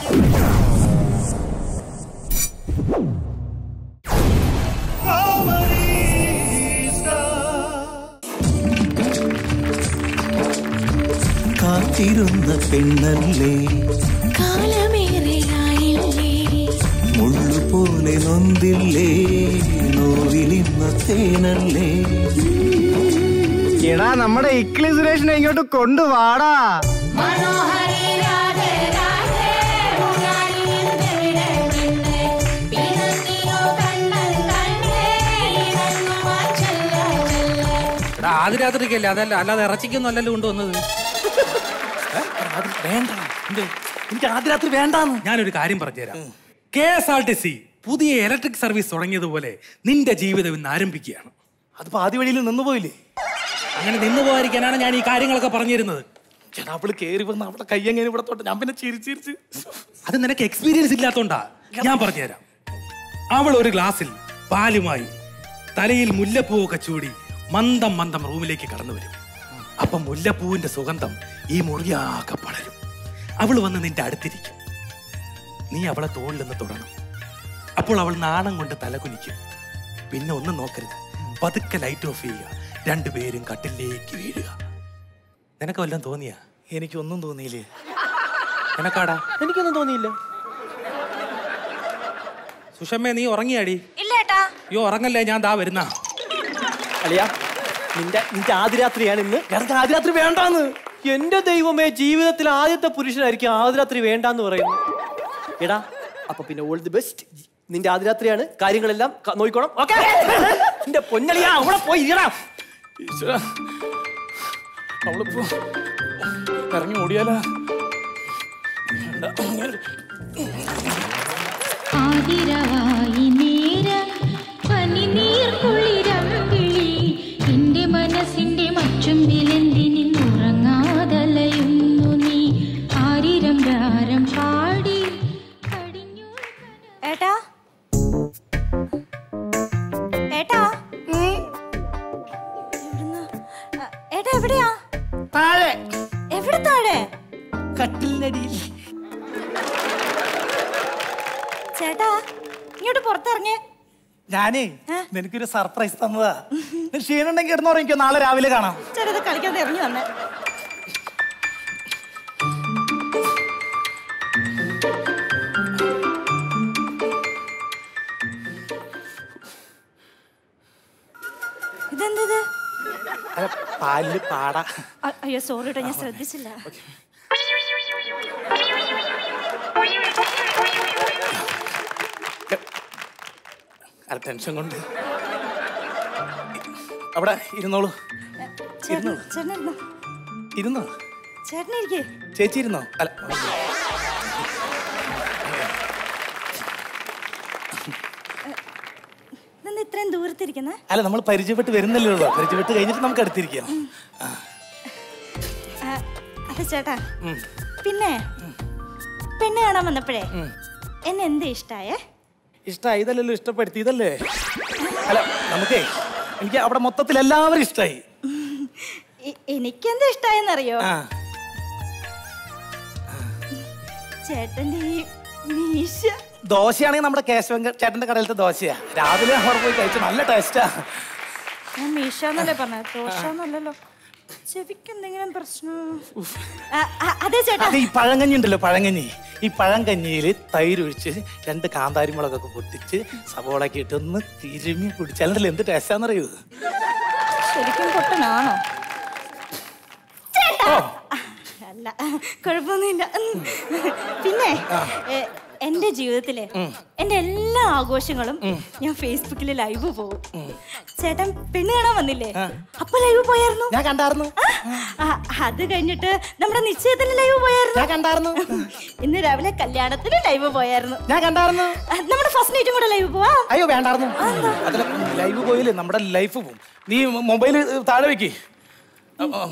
കാത്തിരുന്ന പെണ്ണല്ലേ കാലമേറെയായില്ലേ മുള്ളുപോലെ നൊന്തില്ലേ നോവിലിന്ന തേനല്ലേ എടാ നമ്മുടെ ഇക്ലി സുരേഷിനെ ഇങ്ങോട്ട് കൊണ്ടുവാടാ മനോഹരി രാധേ രാധേ മുരാരിയെന്തെവിടെ പെണ്ണേ പിണങ്ങിയോ കണ്ണൻ കണ്ണേ ഇണങ്ങു മാച്ചല്ല ചെല്ലേ എടാ ആദ്യ രാത്രിക്കല്ലേ അതല്ല അല്ലാതെ ഇറച്ചിക്കൊന്നും അല്ലല്ലോ കൊണ്ടുവന്നത് വേണ്ട എനിക്ക് ആദ്യ രാത്രി വേണ്ടാന്ന് ഞാനൊരു കാര്യം പറഞ്ഞുതരാം KSRTC പുതിയ ഇലക്ട്രിക് സർവീസ് തുടങ്ങിയതുപോലെ നിന്റെ ജീവിതം ഇന്ന് ആരംഭിക്കുകയാണ് അതിപ്പോ ആദ്യ വഴിയിൽ നിന്ന് പോയില്ലേ അങ്ങനെ നിന്നു പോകാതിരിക്കാനാണ് ഞാൻ ഈ കാര്യങ്ങളൊക്കെ പറഞ്ഞിരുന്നത് ചേട്ടാ അവള് കേറി വന്ന് അവളുടെ കൈ എങ്ങനെ ഇവിടെ തൊട്ട് ഞാൻ പിന്നെ ചിരിച്ചിരിച്ച് അത് നിനക്ക് എക്സ്പീരിയൻസ് ഇല്ലാത്തോണ്ടാ ഞാൻ പറഞ്ഞുതരാം അവൾ ഒരു ഗ്ലാസ്സിൽ പാലുമായി തലയിൽ മുല്ലപ്പൂവൊക്കെ ചൂടി മന്ദം മന്ദം റൂമിലേക്ക് കടന്നു വരും അപ്പൊ മുല്ലപ്പൂവിന്റെ സുഗന്ധം ഈ മുറിയാകെ പടരും അവൾ വന്ന് നിന്റെ അടുത്തിരിക്കും നീ അവളെ തോളിൽ നിന്ന് തൊടണം അപ്പോൾ അവൾ നാണം കൊണ്ട് തലകുനിക്കും പിന്നെ ഒന്നും നോക്കരുത് പതുക്കെ ലൈറ്റ് ഓഫ് ചെയ്യുക രണ്ടുപേരും കട്ടിലേക്ക് വീഴുക നിനക്ക് വല്ലതും തോന്നിയാ എനിക്കൊന്നും തോന്നിയില്ലേ നിനക്കാടാ എനിക്കൊന്നും തോന്നിയില്ല സുഷമ്മേ നീ ഉറങ്ങിയാടി ഇല്ല ഏട്ടാ അയ്യോ ഉറങ്ങല്ലേ ഞാൻ ദാ വരുന്ന അളിയ നിന്റെ നിന്റെ ആദ്യരാത്രിയാണ് ഇന്ന് ഞങ്ങൾക്ക് ആദ്യരാത്രി വേണ്ടാന്ന് എന്റെ ദൈവമേ ജീവിതത്തിൽ ആദ്യത്തെ പുരുഷനായിരിക്കും ആദ്യരാത്രി വേണ്ടാന്ന് പറയുന്നു എടാ അപ്പൊ പിന്നെ ഓൾ ദി ബെസ്റ്റ് നിന്റെ ആദ്യരാത്രിയാണ് കാര്യങ്ങളെല്ലാം ക- നോക്കിക്കോണം ഓക്കെ നിന്റെ പൊന്നളിയാ അവിടെ പോയി ഇരിക്കടാ ഈശ്വരാ അവളിപ്പോ ഇറങ്ങി ഓടിയാലാ ആതിരവായി നേര പനിനീർക്കുളിരമ്പിളി എന്റെ മനസ്സിന്റെ മറ്റും വിലന്തിനും ഉറങ്ങാതലയുന്നു നീ ആരിരം രാരം പാടി ഏട്ടാ ഏട്ടാ എവിടുന്നാ? അ, ഏട്ടാ എവിടെയാ താഴെ എവിടെ താഴെ കട്ടിലിനടിയിൽ ചേട്ടാ ഇങ്ങോട്ട് പുറത്തിറങ്ങേ ഞാനേ നിനക്കൊരു സർപ്രൈസ് തന്നതാ നീ ക്ഷീണുണ്ടെങ്കിൽ കിടന്നുറങ്ങിക്കോ നാളെ രാവിലെ കാണാം ചേട്ടാ ഇത് കളിക്കാതെ ഇറങ്ങി വന്നേ ഇതെന്തത് അല്ല, പാലില് പാട അ- അയ്യോ സോറി കേട്ടോ ഞാൻ ശ്രദ്ധിച്ചില്ല അല്ല ടെൻഷൻ കൊണ്ട് അവിടെ ഇരുന്നോളൂ ഇരുന്നോളൂ ചേട്ടനിരുന്നോ ഇരുന്നോ ചേട്ടനിരിക്കേ ചേച്ചി ഇരുന്നോ അല്ല ഇതെന്താ ഇത്രയും ദൂരത്തിരിക്കുന്നേ അല്ല നമ്മൾ പരിചയപ്പെട്ട് വരുന്നല്ലേ ഉള്ളൂ പരിചയപ്പെട്ട് കഴിഞ്ഞിട്ട് നമുക്ക് അടുത്തിരിക്കാം അതെ ചേട്ടാ ഉം. പിന്നെ പെണ്ണ് കാണാൻ വന്നപ്പോഴേ എന്നെ എന്ത് ഇഷ്ടായേ ഇഷ്ടമായി ഇതല്ലല്ലോ ഇഷ്ടപ്പെടുത്തി ഇതല്ലേ അല്ല നമുക്കേ എനിക്ക് അവിടെ മൊത്തത്തിൽ എല്ലാവരും ഇഷ്ടമായി എ- എനിക്കെന്ത് ഇഷ്ടായെന്നറിയോ ആ ചേട്ടന്റെ ഈ മീശ ദോശയാണെങ്കിൽ നമ്മുടെ കേശവൻ ചേട്ടന്റെ കടയിലത്തെ ദോശയാ രാവിലെ അവിടെ പോയി കഴിച്ചു നല്ല ടേസ്റ്റാ ഞാൻ മീശ എന്നല്ലേ പറഞ്ഞത് ദോഷന്നല്ലല്ലോ ചെവിക്ക് എന്തെങ്കിലും പ്രശ്നം ആ, ആ, അതെ ചേട്ടാ അത് ഈ പഴങ്കഞ്ഞി ഉണ്ടല്ലോ പഴങ്കഞ്ഞി ഈ പഴങ്കഞ്ഞിയിൽ തൈര് ഒഴിച്ച് രണ്ട് കാന്താരി മുളകൊക്കെ പൊട്ടിച്ച് സവോളൊക്കെ ഇട്ട് ഒന്ന് തിരുമ്മി കുടിച്ചാലല്ലേ എന്ത് ടേസ്റ്റാന്നറിയൂ ശരിക്കും പൊട്ടനാണോ ചേട്ടാ അല്ല കുഴപ്പമൊന്നുമില്ല ഉം. പിന്നെ എ, എന്റെ ജീവിതത്തിലെ എന്റെ എല്ലാ ആഘോഷങ്ങളും ഞാൻ ഫേസ്ബുക്കിൽ ലൈവ് പോകും ചേട്ടൻ പെണ്ണ് കാണാൻ വന്നില്ലേ അപ്പൊ ലൈവ് പോയായിരുന്നു ഞാൻ കണ്ടായിരുന്നു അത് കഴിഞ്ഞിട്ട് നമ്മുടെ നിശ്ചയത്തിന് ലൈവ് പോയായിരുന്നു ഞാൻ കണ്ടായിരുന്നു ഇന്ന് രാവിലെ കല്യാണത്തിന് ലൈവ് പോയായിരുന്നു ഞാൻ കണ്ടായിരുന്നു നമ്മുടെ ഫസ്റ്റ് നൈറ്റും കൂടെ ലൈവ് പോവാ അയ്യോ വേണ്ടായിരുന്നു അതിൽ ലൈവ് പോയില്ലേ നമ്മുടെ ലൈഫ് പോവും നീ മൊബൈൽ താഴെ വെക്ക് അ- അ-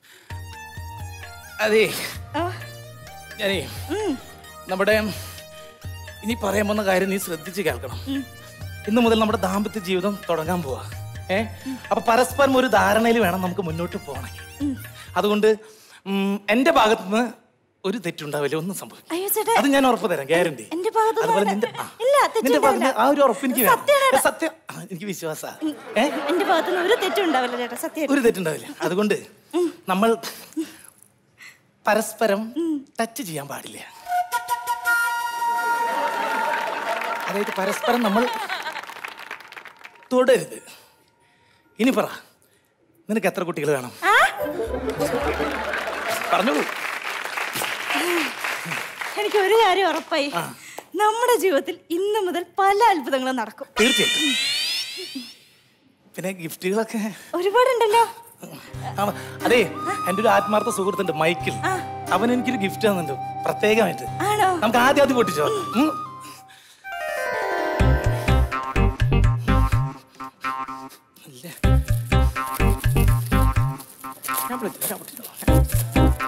അതേ ഞാനേ നമ്മുടെ ഇനി പറയാൻ പോകുന്ന കാര്യം നീ ശ്രദ്ധിച്ച് കേൾക്കണം ഇന്ന് മുതൽ നമ്മുടെ ദാമ്പത്യ ജീവിതം തുടങ്ങാൻ പോവാ ഏ അപ്പൊ പരസ്പരം ഒരു ധാരണയിൽ വേണം നമുക്ക് മുന്നോട്ട് പോകണമെങ്കിൽ അതുകൊണ്ട് ഉം, എന്റെ ഭാഗത്തുനിന്ന് ഒരു തെറ്റുണ്ടാവില്ല ഒന്നും സംഭവിക്കും അയ്യോ ചേട്ടാ അത് ഞാൻ ഉറപ്പ് തരാം ഗ്യാരണ്ടി എന്റെ ഭാഗത്ത് അതുപോലെ നിന്റെ ആ, ഇല്ല നിന്റെ തെറ്റുണ്ടാവില്ല ഭാഗത്ത് ആ ഒരു ഉറപ്പ് എനിക്ക് വേണം സത്യമാണ് ഏ, സത്യം ആ, എനിക്ക് വിശ്വാസ ഏ എന്റെ ഭാഗത്തുനിന്ന് ഒരു തെറ്റും ഉണ്ടാവില്ല ചേട്ടാ സത്യം ഒരു തെറ്റുണ്ടാവില്ല അതുകൊണ്ട് നമ്മൾ പരസ്പരം ടച്ച് ചെയ്യാൻ പാടില്ല അതായത് പരസ്പരം നമ്മൾ തൊടരുത് ഇനി പറ നിനക്ക് എത്ര കുട്ടികൾ വേണം പറഞ്ഞോളൂ എനിക്ക് ഒരു കാര്യം ഉറപ്പായി നമ്മുടെ ജീവിതത്തിൽ ഇന്ന് മുതൽ പല അത്ഭുതങ്ങളും നടക്കും തീർച്ചയായിട്ടും പിന്നെ ഗിഫ്റ്റുകളൊക്കെ ഒരുപാടുണ്ടല്ലോ അവ- അതെ എൻ്റെ ഒരു ആത്മാർത്ഥ സുഹൃത്തുണ്ട് മൈക്കിൾ അവൻ എനിക്കൊരു ഗിഫ്റ്റ് തന്നിട്ടുണ്ട് പ്രത്യേകമായിട്ട് ആണോ നമുക്ക് ആദ്യം ആദ്യം പൊട്ടിച്ചോ ഉം. ഇല്ല. ഞാൻ പൊട്ടിച്ചു, ഞാൻ പൊട്ടിച്ചു.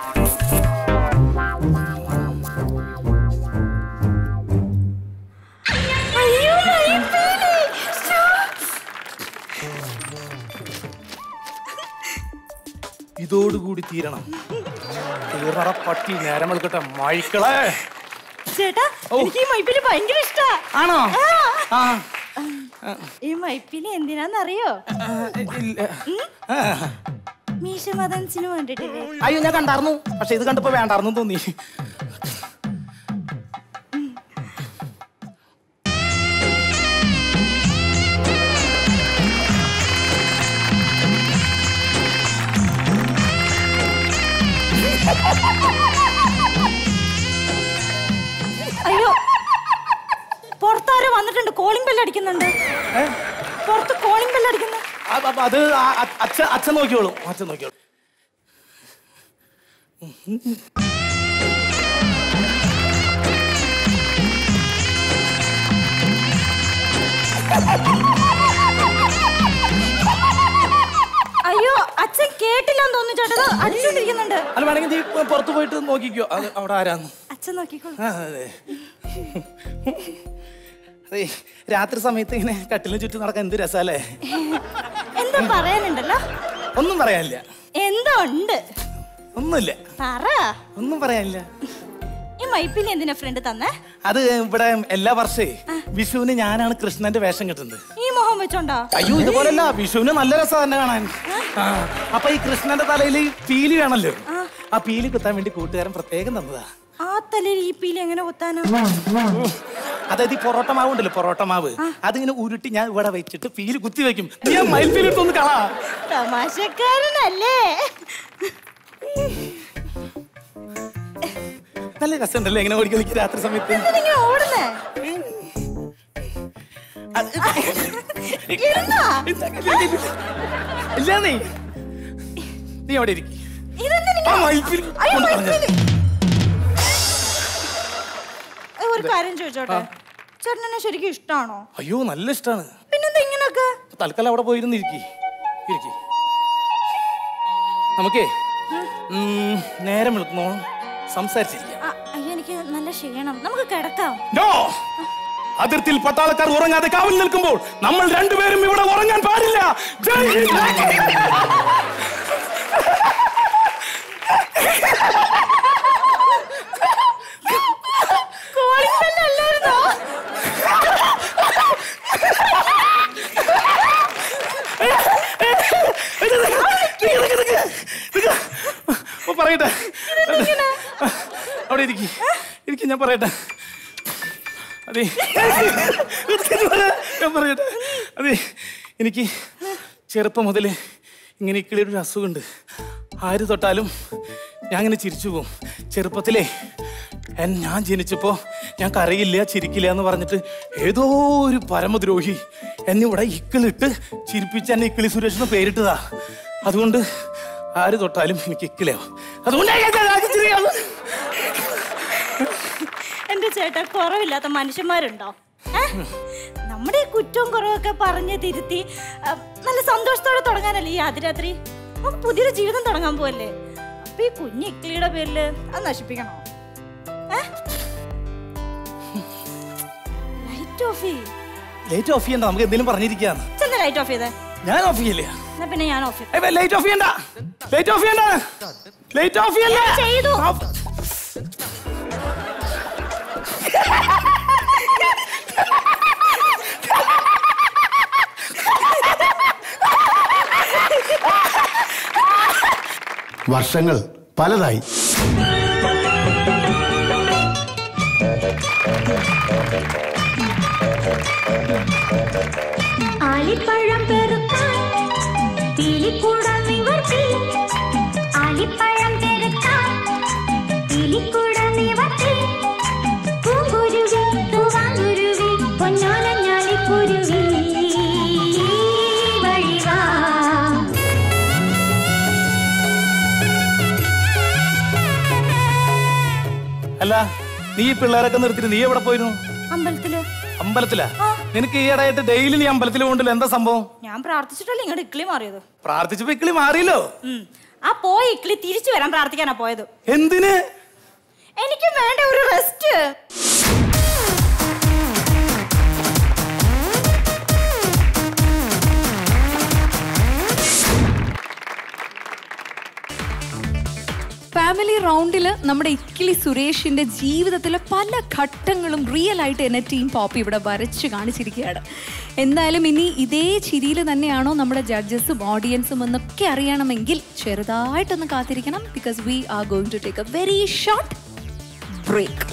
അയ്യോ മയിൽപ്പീലി. ശ്ശോ. ഇതോടുകൂടി തീരണം തീർന്നട പട്ടി നേരം വെളുക്കട്ടെ മൈക്കിളെ ചേട്ടാ എനിക്ക് ഈ മൈപ്പിലി ഭയങ്കര ഇഷ്ടാ ആണോ ആ ഈ മൈപ്പിലി എന്തിനാന്നറിയോ ആ. മീശ മദൻ സിനിമ കണ്ടിട്ടില്ലേ അയ്യോ ഞാൻ കണ്ടായിരുന്നു പക്ഷെ ഇത് കണ്ടപ്പോ വേണ്ടായിരുന്നു തോന്നി അയ്യോ പുറത്താരോ വന്നിട്ടുണ്ട് കോളിംഗ് ബെല്ല് അടിക്കുന്നുണ്ട് പുറത്ത് കോളിംഗ് ബെല്ല് അടിക്കുന്നു അത് അപ്പൊ അത് ആ- അ- അച്ഛൻ അച്ഛൻ നോക്കിയോളൂ അച്ഛൻ നോക്കിയോളൂ അയ്യോ അച്ഛൻ കേട്ടില്ലെന്ന് തോന്നുന്നു ചേട്ടാ ഇത് അടിച്ചോണ്ടിരിക്കുന്നുണ്ട് അല്ല വേണമെങ്കിൽ നീ പുറത്ത് പോയിട്ട് നോക്കിക്കോ അത് അവിടെ ആരാന്ന് അച്ഛൻ നോക്കിക്കോളൂ ആ, അതെ അതെ രാത്രി സമയത്ത് ഇങ്ങനെ കട്ടിലിന് ചുറ്റും നടക്കാൻ എന്ത് രസമല്ലേ എന്താ പറയാനുണ്ടല്ലോ ഒന്നും പറയാനില്ല എന്താ ഉണ്ട് ഒന്നുമില്ല പറ ഒന്നും പറയാനില്ല ഈ മൈപ്പിലി എന്തിനാ ഫ്രണ്ട് തന്നെ അത് ഇവിടെ എല്ലാ വർഷേ വിഷുവിന് ഞാനാണ് കൃഷ്ണന്റെ വേഷം കെട്ടുന്നത് ഈ മുഖം വെച്ചോണ്ടോ അയ്യോ ഇതുപോലല്ല വിഷുവിന് നല്ല രസം തന്നെ കാണാൻ ആ, അപ്പൊ ഈ കൃഷ്ണന്റെ തലയിൽ പീലി വേണമല്ലോ ആ പീലി കുത്താൻ വേണ്ടി കൂട്ടുകാരൻ പ്രത്യേകം തന്നതാ ആ തലയിൽ ഈ പീലി എങ്ങനെ കുത്താനോ അതായത് ഈ പൊറോട്ട മാവ് ഉണ്ടല്ലോ പൊറോട്ട മാവ് അതിങ്ങനെ ഉരുട്ടി ഞാൻ ഇവിടെ വെച്ചിട്ട് പീലി കുത്തി വെക്കും നീ ആ മയിൽപ്പീലി എടുത്തൊന്ന് കളാ തമാശക്കാരനല്ലേ നല്ല രസമുണ്ടല്ലോ എങ്ങനെ ഓടിക്കാൻ നിൽക്കും രാത്രി സമയത്ത് എന്തിനിങ്ങനെ ഓടുന്നേ ഇരുന്നാ? ഇല്ല നീ നീ അവിടെ ഇരിക്കും ഇതെന്തിനാ ആ മൈപ്പിൽ അയ്യോ, കൊണ്ട് മൈപ്പിൽ. കളഞ്ഞത്. ഏ, ഒരു കാര്യം ചോദിച്ചോട്ടെ ചേട്ടനെ ശരിക്കും ഇഷ്ടമാണോ അയ്യോ നല്ല ഇഷ്ടമാണ് പിന്നെന്താ ഇങ്ങനൊക്കെ തൽക്കാലം അവിടെ പോയിരുന്ന് ഇരിക്കി ഇരിക്കി നമുക്കേ ഉം, നേരം വിളിക്കുന്നോ സംസാരിച്ചിരിക്കാം ആ, അയ്യോ എനിക്ക് നല്ല ക്ഷീണം നമുക്ക് കിടക്കാം നോ അതിർത്തിയിൽ പട്ടാളക്കാർ ഉറങ്ങാതെ കാവൽ നിൽക്കുമ്പോൾ നമ്മൾ രണ്ടുപേരും ഇവിടെ ഉറങ്ങാൻ പാടില്ല ജയ് ഹിന്ദ്. കോളിംഗ് ബെൽ അല്ലായിരുന്നോ ഓ, പറയട്ടെ അവിടെ ഇരിക്കി ഇരിക്കും ഞാൻ പറയട്ടെ അതെ ഞാൻ പറയട്ടെ അതെ എനിക്ക് ചെറുപ്പം മുതൽ ഇങ്ങനെ ഇക്കിളിയുടെ ഒരു അസുഖമുണ്ട് ആര് തൊട്ടാലും ഞാൻ അങ്ങനെ ചിരിച്ചു പോകും ചെറുപ്പത്തിലേ എൻ- ഞാൻ ജനിച്ചപ്പോ ഞാൻ കരയില്ല ചിരിക്കില്ല എന്ന് പറഞ്ഞിട്ട് ഏതോ ഒരു പരമദ്രോഹി എന്നെ ഇവിടെ ഇക്കിളിട്ട് ചിരിപ്പിച്ച് എന്നെ ഇക്കിളി സുരേഷ് എന്ന് പേരിട്ടതാ അതുകൊണ്ട് ആര് തൊട്ടാലും എനിക്ക് ഇക്കിലാവും അതുകൊണ്ട് എന്റെ ചേട്ടാ കുറവില്ലാത്ത മനുഷ്യന്മാരുണ്ടോ ഏ? നമ്മുടെ ഈ കുറ്റവും കുറവൊക്കെ പറഞ്ഞ് തിരുത്തി ആ, നല്ല സന്തോഷത്തോടെ തുടങ്ങാനല്ലേ ഈ ആദ്യരാത്രി നമുക്ക് പുതിയൊരു ജീവിതം തുടങ്ങാൻ പോവല്ലേ അപ്പൊ ഈ കുഞ്ഞ് ഇക്ലിയുടെ പേരില് അത് നശിപ്പിക്കണോ ലൈറ്റ് ഓഫ് ചെയ്യ് ലൈറ്റ് ഓഫ് ചെയ്യണ്ട നമുക്ക് എന്തെങ്കിലും പറഞ്ഞിരിക്കാന്ന് ചെന്ന് ലൈറ്റ് ഓഫ് ചെയ്തേ ഞാൻ ഓഫ് ചെയ്യില്ല എന്നാ പിന്നെ ഞാൻ ഓഫ് ചെയ്തു ലൈറ്റ് ഓഫ് ചെയ്യണ്ട ലൈറ്റ് ഓഫ് ചെയ്യണ്ട ലൈറ്റ് ഓഫ് ചെയ്യല്ല ചെയ്തു വർഷങ്ങൾ പലതായി ആലിപ്പഴം പെറുക്കാൻ പീലിക്കൂടം നിവർത്തി ആലിപ്പഴം പെറുക്കാൻ പീലിക്കൂടം നിവർത്തി പൂങ്കുരുവി പൂവാങ്കുരുവി പൊന്നോലഞ്ഞാലിക്കുരുവി വഴിവാ അല്ല നീ ഈ പിള്ളേരൊക്കെ നിർത്തിട്ട് നീ എവിടെ പോയിരുന്നു അമ്പലത്തില് അമ്പലത്തിലാ നിനക്ക് ഈയിടെയായിട്ട് ഡെയിലി നീ അമ്പലത്തിൽ പോകണ്ടല്ലോ എന്താ സംഭവം ഞാൻ പ്രാർത്ഥിച്ചിട്ടല്ലേ ഇങ്ങോട്ട് ഇക്ലി മാറിയത് പ്രാർത്ഥിച്ചപ്പോ ഇക്കിളി മാറിയല്ലോ ഉം. ആ പോയ ഇക്ലി തിരിച്ചു വരാൻ പ്രാർത്ഥിക്കാനാ പോയത് എന്തിന് എനിക്ക് വേണ്ട ഒരു റെസ്റ്റ് ഫാമിലി റൗണ്ടിൽ നമ്മുടെ ഇക്കിളി സുരേഷിന്റെ ജീവിതത്തിലെ പല ഘട്ടങ്ങളും റിയൽ ആയിട്ട് എന്നെ ടീം പോപ്പി ഇവിടെ വരച്ച് കാണിച്ചിരിക്കുകയാണ് എന്തായാലും ഇനി ഇതേ ചിരിയിൽ തന്നെയാണോ നമ്മുടെ ജഡ്ജസും ഓഡിയൻസും എന്നൊക്കെ അറിയണമെങ്കിൽ ചെറുതായിട്ടൊന്ന് കാത്തിരിക്കണം because we are going to take a very short break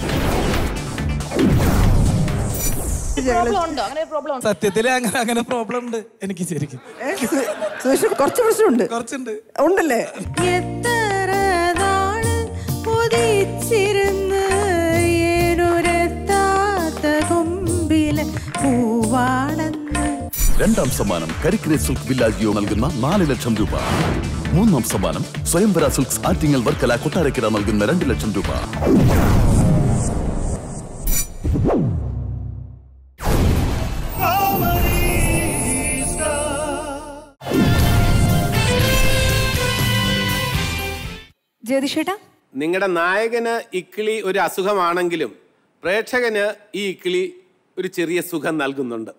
ഉണ്ടോ അങ്ങനെ പ്രോബ്ലം ഉണ്ടോ സത്യത്തിൽ അങ്ങനെ അങ്ങനെ പ്രോബ്ലം ഉണ്ട് എനിക്ക് ശരിക്കും കുറച്ച് പ്രശ്നമുണ്ട് കുറച്ചുണ്ട് ഉണ്ടല്ലേ എത്ര നാള് കൊതിച്ചിരുന്ന് ഏനൊരെത്താത്ത കൊമ്പിലെ പൂവാണെന്ന് രണ്ടാം സമ്മാനം കരിക്കിനെ സിൽക്ക് വില്ലാജിയോ നൽകുന്ന നാല് ലക്ഷം രൂപ മൂന്നാം സമ്മാനം സ്വയംവര സിൽക്സ് ആറ്റിങ്ങൽ വർക്കല കൊട്ടാരക്കര നൽകുന്ന രണ്ട് ലക്ഷം രൂപ ജ്യോതിഷേട്ടാ നിങ്ങളുടെ നായകന് ഇക്കിളി ഒരു അസുഖമാണെങ്കിലും പ്രേക്ഷകന് ഈ ഇക്കിളി ഒരു ചെറിയ സുഖം നൽകുന്നുണ്ട്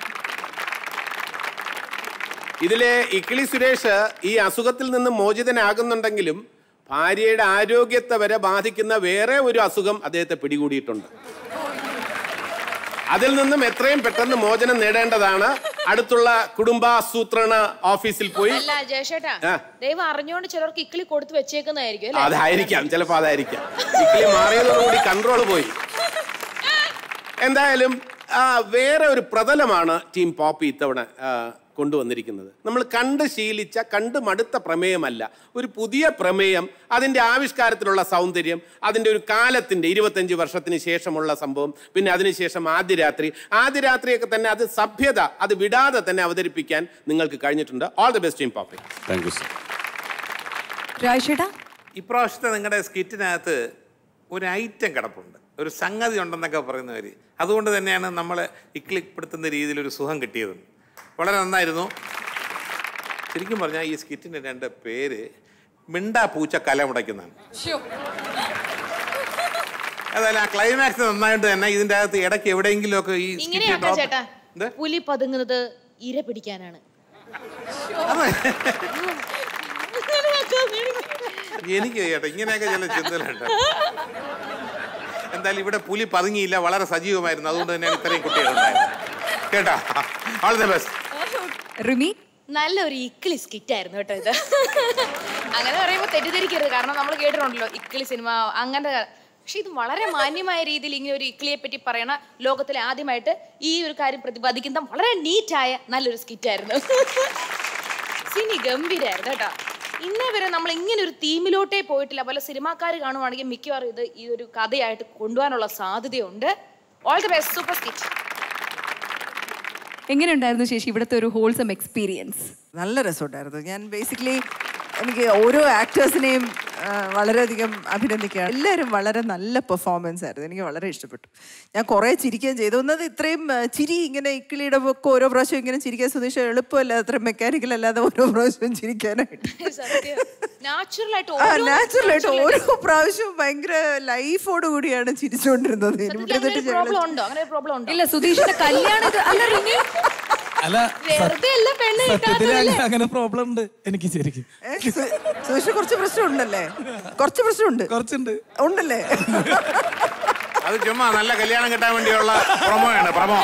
ഇതിലെ ഇക്കിളി സുരേഷ് ഈ അസുഖത്തിൽ നിന്ന് മോചിതനാകുന്നുണ്ടെങ്കിലും ഭാര്യയുടെ ആരോഗ്യത്തെ വരെ ബാധിക്കുന്ന വേറെ ഒരു അസുഖം അദ്ദേഹത്തെ പിടികൂടിയിട്ടുണ്ട് അതിൽ നിന്നും എത്രയും പെട്ടെന്ന് മോചനം നേടേണ്ടതാണ് അടുത്തുള്ള കുടുംബാസൂത്രണ ഓഫീസിൽ പോയി അല്ല ജയശേട്ടാ ആ. ദൈവം അറിഞ്ഞുകൊണ്ട് ചിലർക്ക് ഇക്കിളി കൊടുത്തു വെച്ചേക്കുന്നതായിരിക്കും അല്ലേ അതായിരിക്കാം ചിലപ്പോ അതായിരിക്കാം ഇക്കിളി മാറിയതോടുകൂടി കൺട്രോൾ പോയി എന്തായാലും ആ, വേറെ ഒരു പ്രതലമാണ് ടീം പോപ്പി ഇത്തവണ ആ, കൊണ്ടുവന്നിരിക്കുന്നത് നമ്മൾ കണ്ട് ശീലിച്ച കണ്ട് മടുത്ത പ്രമേയമല്ല ഒരു പുതിയ പ്രമേയം അതിൻ്റെ ആവിഷ്കാരത്തിലുള്ള സൗന്ദര്യം അതിൻ്റെ ഒരു കാലത്തിൻ്റെ ഇരുപത്തഞ്ച് വർഷത്തിന് ശേഷമുള്ള സംഭവം പിന്നെ അതിനുശേഷം ആദ്യ രാത്രി ആദ്യ രാത്രിയൊക്കെ തന്നെ അത് സഭ്യത അത് വിടാതെ തന്നെ അവതരിപ്പിക്കാൻ നിങ്ങൾക്ക് കഴിഞ്ഞിട്ടുണ്ട് all the best team Poppy thank you sir രാജേട്ടാ ഇപ്രാവശ്യത്തെ നിങ്ങളുടെ സ്കിറ്റിനകത്ത് ഒരു ഐറ്റം കിടപ്പുണ്ട് ഒരു സംഗതി ഉണ്ടെന്നൊക്കെ പറയുന്നവർ അതുകൊണ്ട് തന്നെയാണ് നമ്മളെ ഇക്ലിപ്പെടുത്തുന്ന രീതിയിൽ ഒരു സുഖം കിട്ടിയത് വളരെ നന്നായിരുന്നു ശരിക്കും പറഞ്ഞാൽ ഈ സ്കിറ്റിൻ്റെ രണ്ട് പേര് മിണ്ടാ പൂച്ച കലമുടയ്ക്കുന്നതാണ് അതായത് ആ ക്ലൈമാക്സ് നന്നായിട്ട് തന്നെ ഇതിൻ്റെ അകത്ത് ഇടയ്ക്ക് എവിടെയെങ്കിലുമൊക്കെ ഈ skit ഇങ്ങനെയാട്ടോ drop- ചേട്ടാ പുലി പതുങ്ങുന്നത് ഇര പിടിക്കാനാണ് എനിക്ക് ചേട്ടാ ഇങ്ങനെയൊക്കെ ചില ചിന്തകളുണ്ട് എന്തായാലും ഇവിടെ പുലി പതുങ്ങിയില്ല വളരെ സജീവമായിരുന്നു അതുകൊണ്ട് തന്നെയാണ് ഇത്രയും കുട്ടികളുണ്ടായത് കേട്ടാ ഓൾ ദ ബെസ്റ്റ് റിമി നല്ലൊരു ഇക്കിളി സ്കിറ്റ് ആയിരുന്നു കേട്ടോ ഇത് അങ്ങനെ പറയുമ്പോൾ തെറ്റിദ്ധരിക്കരുത് കാരണം നമ്മൾ കേട്ടിട്ടുണ്ടല്ലോ ഇക്കിളി സിനിമ അങ്ങനത്തെ പക്ഷെ ഇത് വളരെ മാന്യമായ രീതിയിൽ ഇങ്ങനെ ഒരു ഇക്കിളിയെ പറ്റി പറയണ ലോകത്തിലെ ആദ്യമായിട്ട് ഈ ഒരു കാര്യം പ്രതിപാദിക്കുന്ന വളരെ നീറ്റായ നല്ലൊരു സ്കിറ്റ് ആയിരുന്നു സിനി ഗംഭീരായിരുന്നു കേട്ടോ ഇന്നേ വരെ നമ്മൾ ഇങ്ങനെ ഒരു തീമിലോട്ടേ പോയിട്ടില്ല പല സിനിമാക്കാർ കാണുവാണെങ്കിൽ മിക്കവാറും ഇത് ഈ ഒരു കഥയായിട്ട് കൊണ്ടുപോകാനുള്ള സാധ്യതയുണ്ട് all the best super skit എങ്ങനെയുണ്ടായിരുന്നു ശേഷി ഇവിടുത്തെ ഒരു ഹോൾസം എക്സ്പീരിയൻസ് നല്ല രസമുണ്ടായിരുന്നു ഞാൻ ബേസിക്കലി എനിക്ക് ഓരോ ആക്ടേഴ്സിനെയും വളരെയധികം അഭിനന്ദിക്കുകയാണ് എല്ലാവരും വളരെ നല്ല പെർഫോമൻസ് ആയിരുന്നു എനിക്ക് വളരെ ഇഷ്ടപ്പെട്ടു ഞാൻ കുറേ ചിരിക്കുകയും ചെയ്തു ഒന്നത് ഇത്രയും ആ, ചിരി ഇങ്ങനെ ഇക്കിളിയുടെ ഒക്കെ ഓരോ പ്രാവശ്യം ഇങ്ങനെ ചിരിക്കാൻ സുതീഷ എളുപ്പമല്ല അത്ര മെക്കാനിക്കൽ അല്ലാതെ ഓരോ പ്രാവശ്യവും ചിരിക്കാനായിട്ട് നാച്ചുറൽ ആയിട്ട് ആ ഓരോ നാച്ചുറൽ ആയിട്ട് ഓരോ പ്രാവശ്യവും ഭയങ്കര ലൈഫോട് കൂടിയാണ് ചിരിച്ചുകൊണ്ടിരുന്നത് സത്യത്തിൽ അങ്ങനെ ഒരു പ്രോബ്ലം ഉണ്ടോ അങ്ങനെ ഒരു പ്രോബ്ലം ഉണ്ടോ ഇല്ല സുധീഷിന്റെ കല്യാണം ഇത് അല്ല റിമി അല്ല വെറുതെ അല്ല പെണ്ണ് സത്യത്തിൽ കിട്ടാത്തതല്ലേ? അങ്ങനെ- അങ്ങനെ പ്രോബ്ലം ഉണ്ട് എനിക്ക് ശരിക്കും സുതീഷ കുറച്ച് പ്രശ്നമുണ്ടല്ലേ കുറച്ച് പ്രശ്നമുണ്ട് കുറച്ചുണ്ട് ഉണ്ടല്ലേ അത് ചുമ്മാ നല്ല കല്യാണം കിട്ടാൻ വേണ്ടിയുള്ള പ്രൊമോയാണ് പ്രൊമോ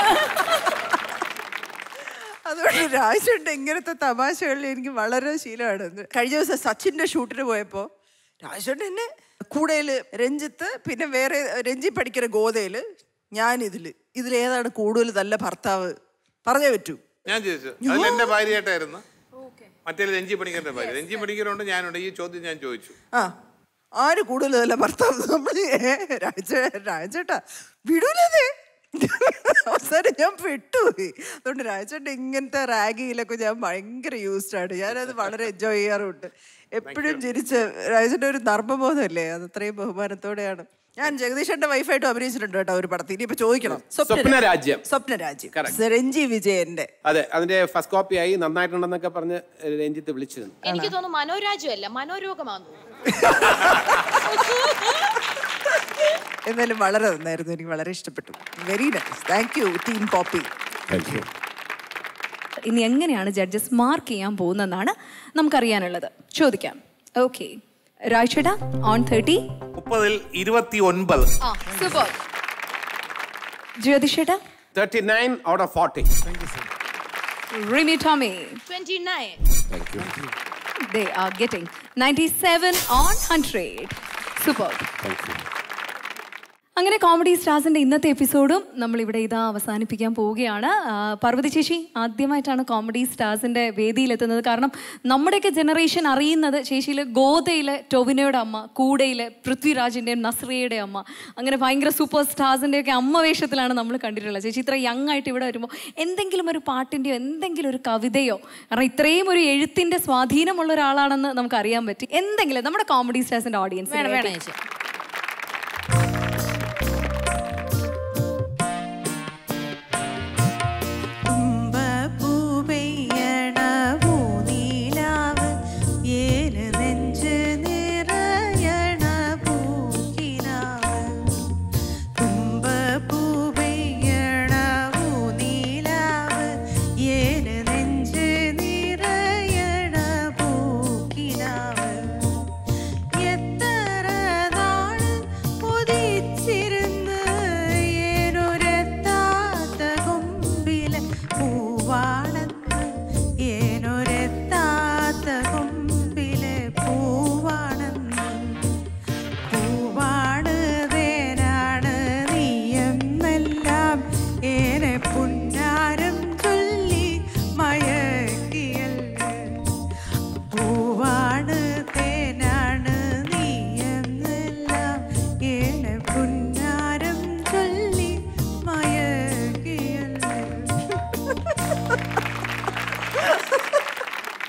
അതുകൊണ്ട് രാജുണ്ട് ഇങ്ങനത്തെ തമാശകളിൽ എനിക്ക് വളരെ ശീലമാണ് കഴിഞ്ഞ ദിവസം സച്ചിന്റെ ഷൂട്ടിന് പോയപ്പോ രാജുണ്ട് എന്നെ കൂടയില് രഞ്ജിത്ത് പിന്നെ വേറെ രഞ്ജി പഠിക്കുന്ന ഗോതയില് ഞാൻ ഇതില് ഇതിലേതാണ് കൂടുതൽ നല്ല ഭർത്താവ് പറഞ്ഞേ പറ്റൂ ഞാൻ ചോദിച്ചു അതിൽ എന്റെ ഭാര്യയായിട്ടായിരുന്നു മറ്റേ രഞ്ജി പണിക്കറിന്റെ ഭാര്യ രഞ്ജി പണിക്കറുണ്ട് ഞാനുണ്ട് ഈ ചോദ്യം ഞാൻ ചോദിച്ചു ആ ആര് കൂടുതൽ നല്ല ഭർത്താവ് നമ്മൾ രാജ രാജേട്ടാ വിടൂലതേ അവസാനം ഞാൻ പെട്ടുപോയി അതുകൊണ്ട് രാജേട്ടൻ ഇങ്ങനത്തെ റാഗിയിലൊക്കെ ഞാൻ ഭയങ്കര യൂസ്ഡ് ആണ് ഞാനത് വളരെ എൻജോയ് ചെയ്യാറുണ്ട് എപ്പോഴും ചിരിച്ച് രാജേട്ടൻ്റെ ഒരു നർമ്മബോധമല്ലേ അത് അത്രയും ബഹുമാനത്തോടെയാണ് ഞാൻ ജഗദീഷന്റെ വൈഫായിട്ടും അഭിനയിച്ചിട്ടുണ്ട് കേട്ടോ ഒരു പടത്തിൽ ഇനിയിപ്പോ ചോദിക്കണം സ്വപ്നരാജ്യം. സ്വപ്നരാജ്യം Correct. രഞ്ജി വിജയന്റെ അതെ അതിന്റെ ഫസ്റ്റ് കോപ്പി ആയി നന്നായിട്ടുണ്ടെന്നൊക്കെ പറഞ്ഞ് രഞ്ജിത്ത് വിളിച്ചിരുന്നു എനിക്ക് തോന്നുന്നു മനോരാജ്യമല്ല മനോരോഗമാണെന്ന് തോന്നുന്നു എന്നാലും വളരെ നന്നായിരുന്നു എനിക്ക് വളരെ ഇഷ്ടപ്പെട്ടു very nice thank you team Poppy ഇനി എങ്ങനെയാണ് ജഡ്ജസ് മാർക്ക് ചെയ്യാൻ പോകുന്നതെന്നാണ് നമുക്കറിയാനുള്ളത് ചോദിക്കാം ഓക്കെ രാഴ്ചട ഓൺ തേർട്ടി മുപ്പതിൽ ഇരുപത്തി ഒൻപത് സൂപ്പർ ജ്യോതിഷേട്ട thirty nine out of forty Rimi Tomy twenty nine they are getting 97 on 100 super അങ്ങനെ കോമഡി സ്റ്റാർസിന്റെ ഇന്നത്തെ എപ്പിസോഡും നമ്മൾ ഇവിടെ ഇതാ അവസാനിപ്പിക്കാൻ പോവുകയാണ് ആ, പാർവതി ചേച്ചി ആദ്യമായിട്ടാണ് കോമഡി സ്റ്റാർസിന്റെ വേദിയിലെത്തുന്നത് കാരണം നമ്മുടെയൊക്കെ ജനറേഷൻ അറിയുന്നത് ചേച്ചിയിലെ ഗോതയിലെ ടൊവിനോയുടെ അമ്മ കൂടയിലെ പൃഥ്വിരാജിന്റെയും നസ്രിയയുടെ അമ്മ അങ്ങനെ ഭയങ്കര സൂപ്പർ സ്റ്റാർസിന്റെ ഒക്കെ അമ്മ വേഷത്തിലാണ് നമ്മൾ കണ്ടിട്ടുള്ളത് ചേച്ചി ഇത്ര യങ് ആയിട്ട് ഇവിടെ വരുമ്പോൾ എന്തെങ്കിലും ഒരു പാട്ടിന്റെയോ എന്തെങ്കിലും ഒരു കവിതയോ കാരണം ഇത്രയും ഒരു എഴുത്തിന്റെ സ്വാധീനമുള്ള ഒരാളാണെന്ന് നമുക്ക് അറിയാൻ പറ്റി എന്തെങ്കിലും നമ്മുടെ കോമഡി സ്റ്റാർസിന്റെ ഓഡിയൻസ് വേണം, വേണം ചേച്ചി. പൂവെയ്യണ പൂനീലാവ് ഏല് നെഞ്ച് നിറയണ പൂക്കിനാവ് തുമ്പ പൂവെയ്യണ പൂനീലാവ് ഏല് നെഞ്ച് നിറയണ പൂക്കിനാവ് എത്ര നാൾ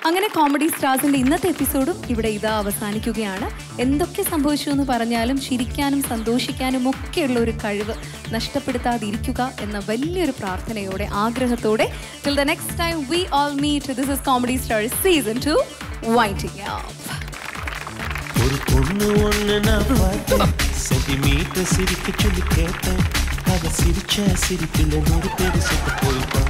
അങ്ങനെ കോമഡി സ്റ്റാർസിന്റെ ഇന്നത്തെ എപ്പിസോഡും ഇവിടെ ഇതാ അവസാനിക്കുകയാണ് എന്തൊക്കെ സംഭവിച്ചു എന്ന് പറഞ്ഞാലും ചിരിക്കാനും സന്തോഷിക്കാനും ഒക്കെയുള്ള ഒരു കഴിവ് നഷ്ടപ്പെടുത്താതിരിക്കുക എന്ന വലിയൊരു പ്രാർത്ഥനയോടെ ആഗ്രഹത്തോടെ till the next time we all meet this is Comedy Stars season two waiting ஒரு பொண்ணு ஒண்ணு நான் பார்த்தேன் சென்டிமீட்டர் சிரிக்க சொல்லி கேட்டேன் அவ சிரிச்ச சிரிப்பில் நூறு பேர் செத்து போயிருப்பான்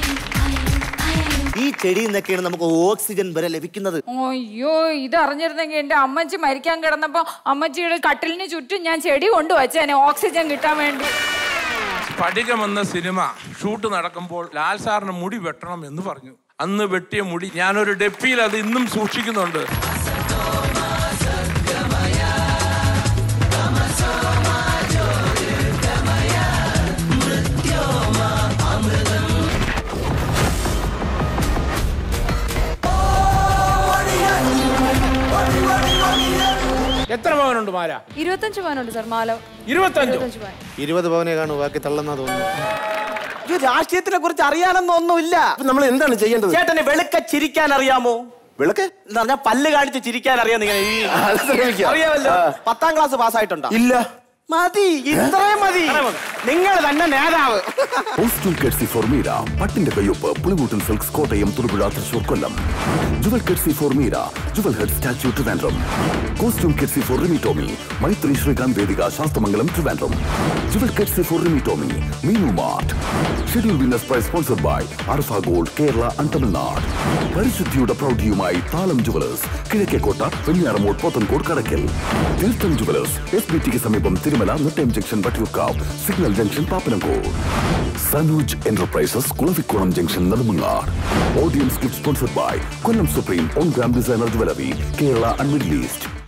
ഈ ചെടിയിൽ നിന്നൊക്കെയാണ് നമുക്ക് ഓക്സിജൻ വരെ ലഭിക്കുന്നത് അയ്യോ ഇത് അറിഞ്ഞിരുന്നെങ്കിൽ എന്റെ അമ്മച്ചി മരിക്കാൻ കിടന്നപ്പോ അമ്മച്ചിയുടെ കട്ടിലിന് ചുറ്റും ഞാൻ ചെടി കൊണ്ടുവച്ചേനെ ഓക്സിജൻ കിട്ടാൻ വേണ്ടി സ്ഫടികം എന്ന സിനിമ ഷൂട്ട് നടക്കുമ്പോൾ ലാൽ സാറിന് മുടി വെട്ടണം എന്ന് പറഞ്ഞു അന്ന് വെട്ടിയ മുടി ഞാനൊരു ഡെപ്പിയിൽ അത് ഇന്നും സൂക്ഷിക്കുന്നുണ്ട് എത്ര പവനുണ്ട് മാല ഇരുപത്തഞ്ച് പവനുണ്ട് സാർ മാല ഇരുപത്തഞ്ചോ? ഇരുപത്തഞ്ച് പവൻ ഇരുപത് പവനെ കാണൂ ബാക്കി തള്ളുന്ന തോന്നുന്നു ഈ രാഷ്ട്രീയത്തിനെ കുറിച്ച് അറിയാനൊന്നൊന്നുമില്ല നമ്മൾ എന്താണ് ചെയ്യേണ്ടത് ചേട്ടന് വെളുക്ക ചിരിക്കാൻ അറിയാമോ വിളക്ക് എന്ന് പറഞ്ഞാൽ പല്ല് കാണിച്ച് ചിരിക്കാൻ അറിയാം നിങ്ങൾ ഈ- അത് ശ്രമിക്കാം. അറിയാമല്ലോ ആ. പത്താം ക്ലാസ് പാസ്സായിട്ടുണ്ടോ ഇല്ല മതി ഇത്രയും മതി നിങ്ങൾ തന്നെ നേതാവ് കോസ്റ്റ്യൂം കെഡ്സി ഫോർ മീര പട്ടിന്റെ കയ്യൊപ്പ് Pulikoottan silks Kottayam Thodupuzha Thrissur Kollam jewel courtesy for Meera jewel head statue Trivandrum costume courtesy for Rimi Tomy Maithri Srikanth Vedika Sasthamangalam Trivandrum jewel courtesy for Rimi Tomy Meenu mart schedule winners prize sponsored by Arfa gold Kerala and Tamil Nadu പരിശുദ്ധിയുടെ പ്രൗഢിയുമായി താളം ജുവലേഴ്സ് കിഴക്കേക്കോട്ട വെഞ്ഞാറമൂട് പോത്തൻകോട് കടക്കൽ തീർത്ഥം ജുവലേഴ്സ് എസ് ബി ടിക്ക് സമീപം Thirumala Nettayam junction Vattiyoorkavu signal junction Pappanamcode Sanooj enterprises Kulavikkulam junction Nedumangad audience gift sponsored by Kollam supreme one gram designer jewellery Kerala and middle east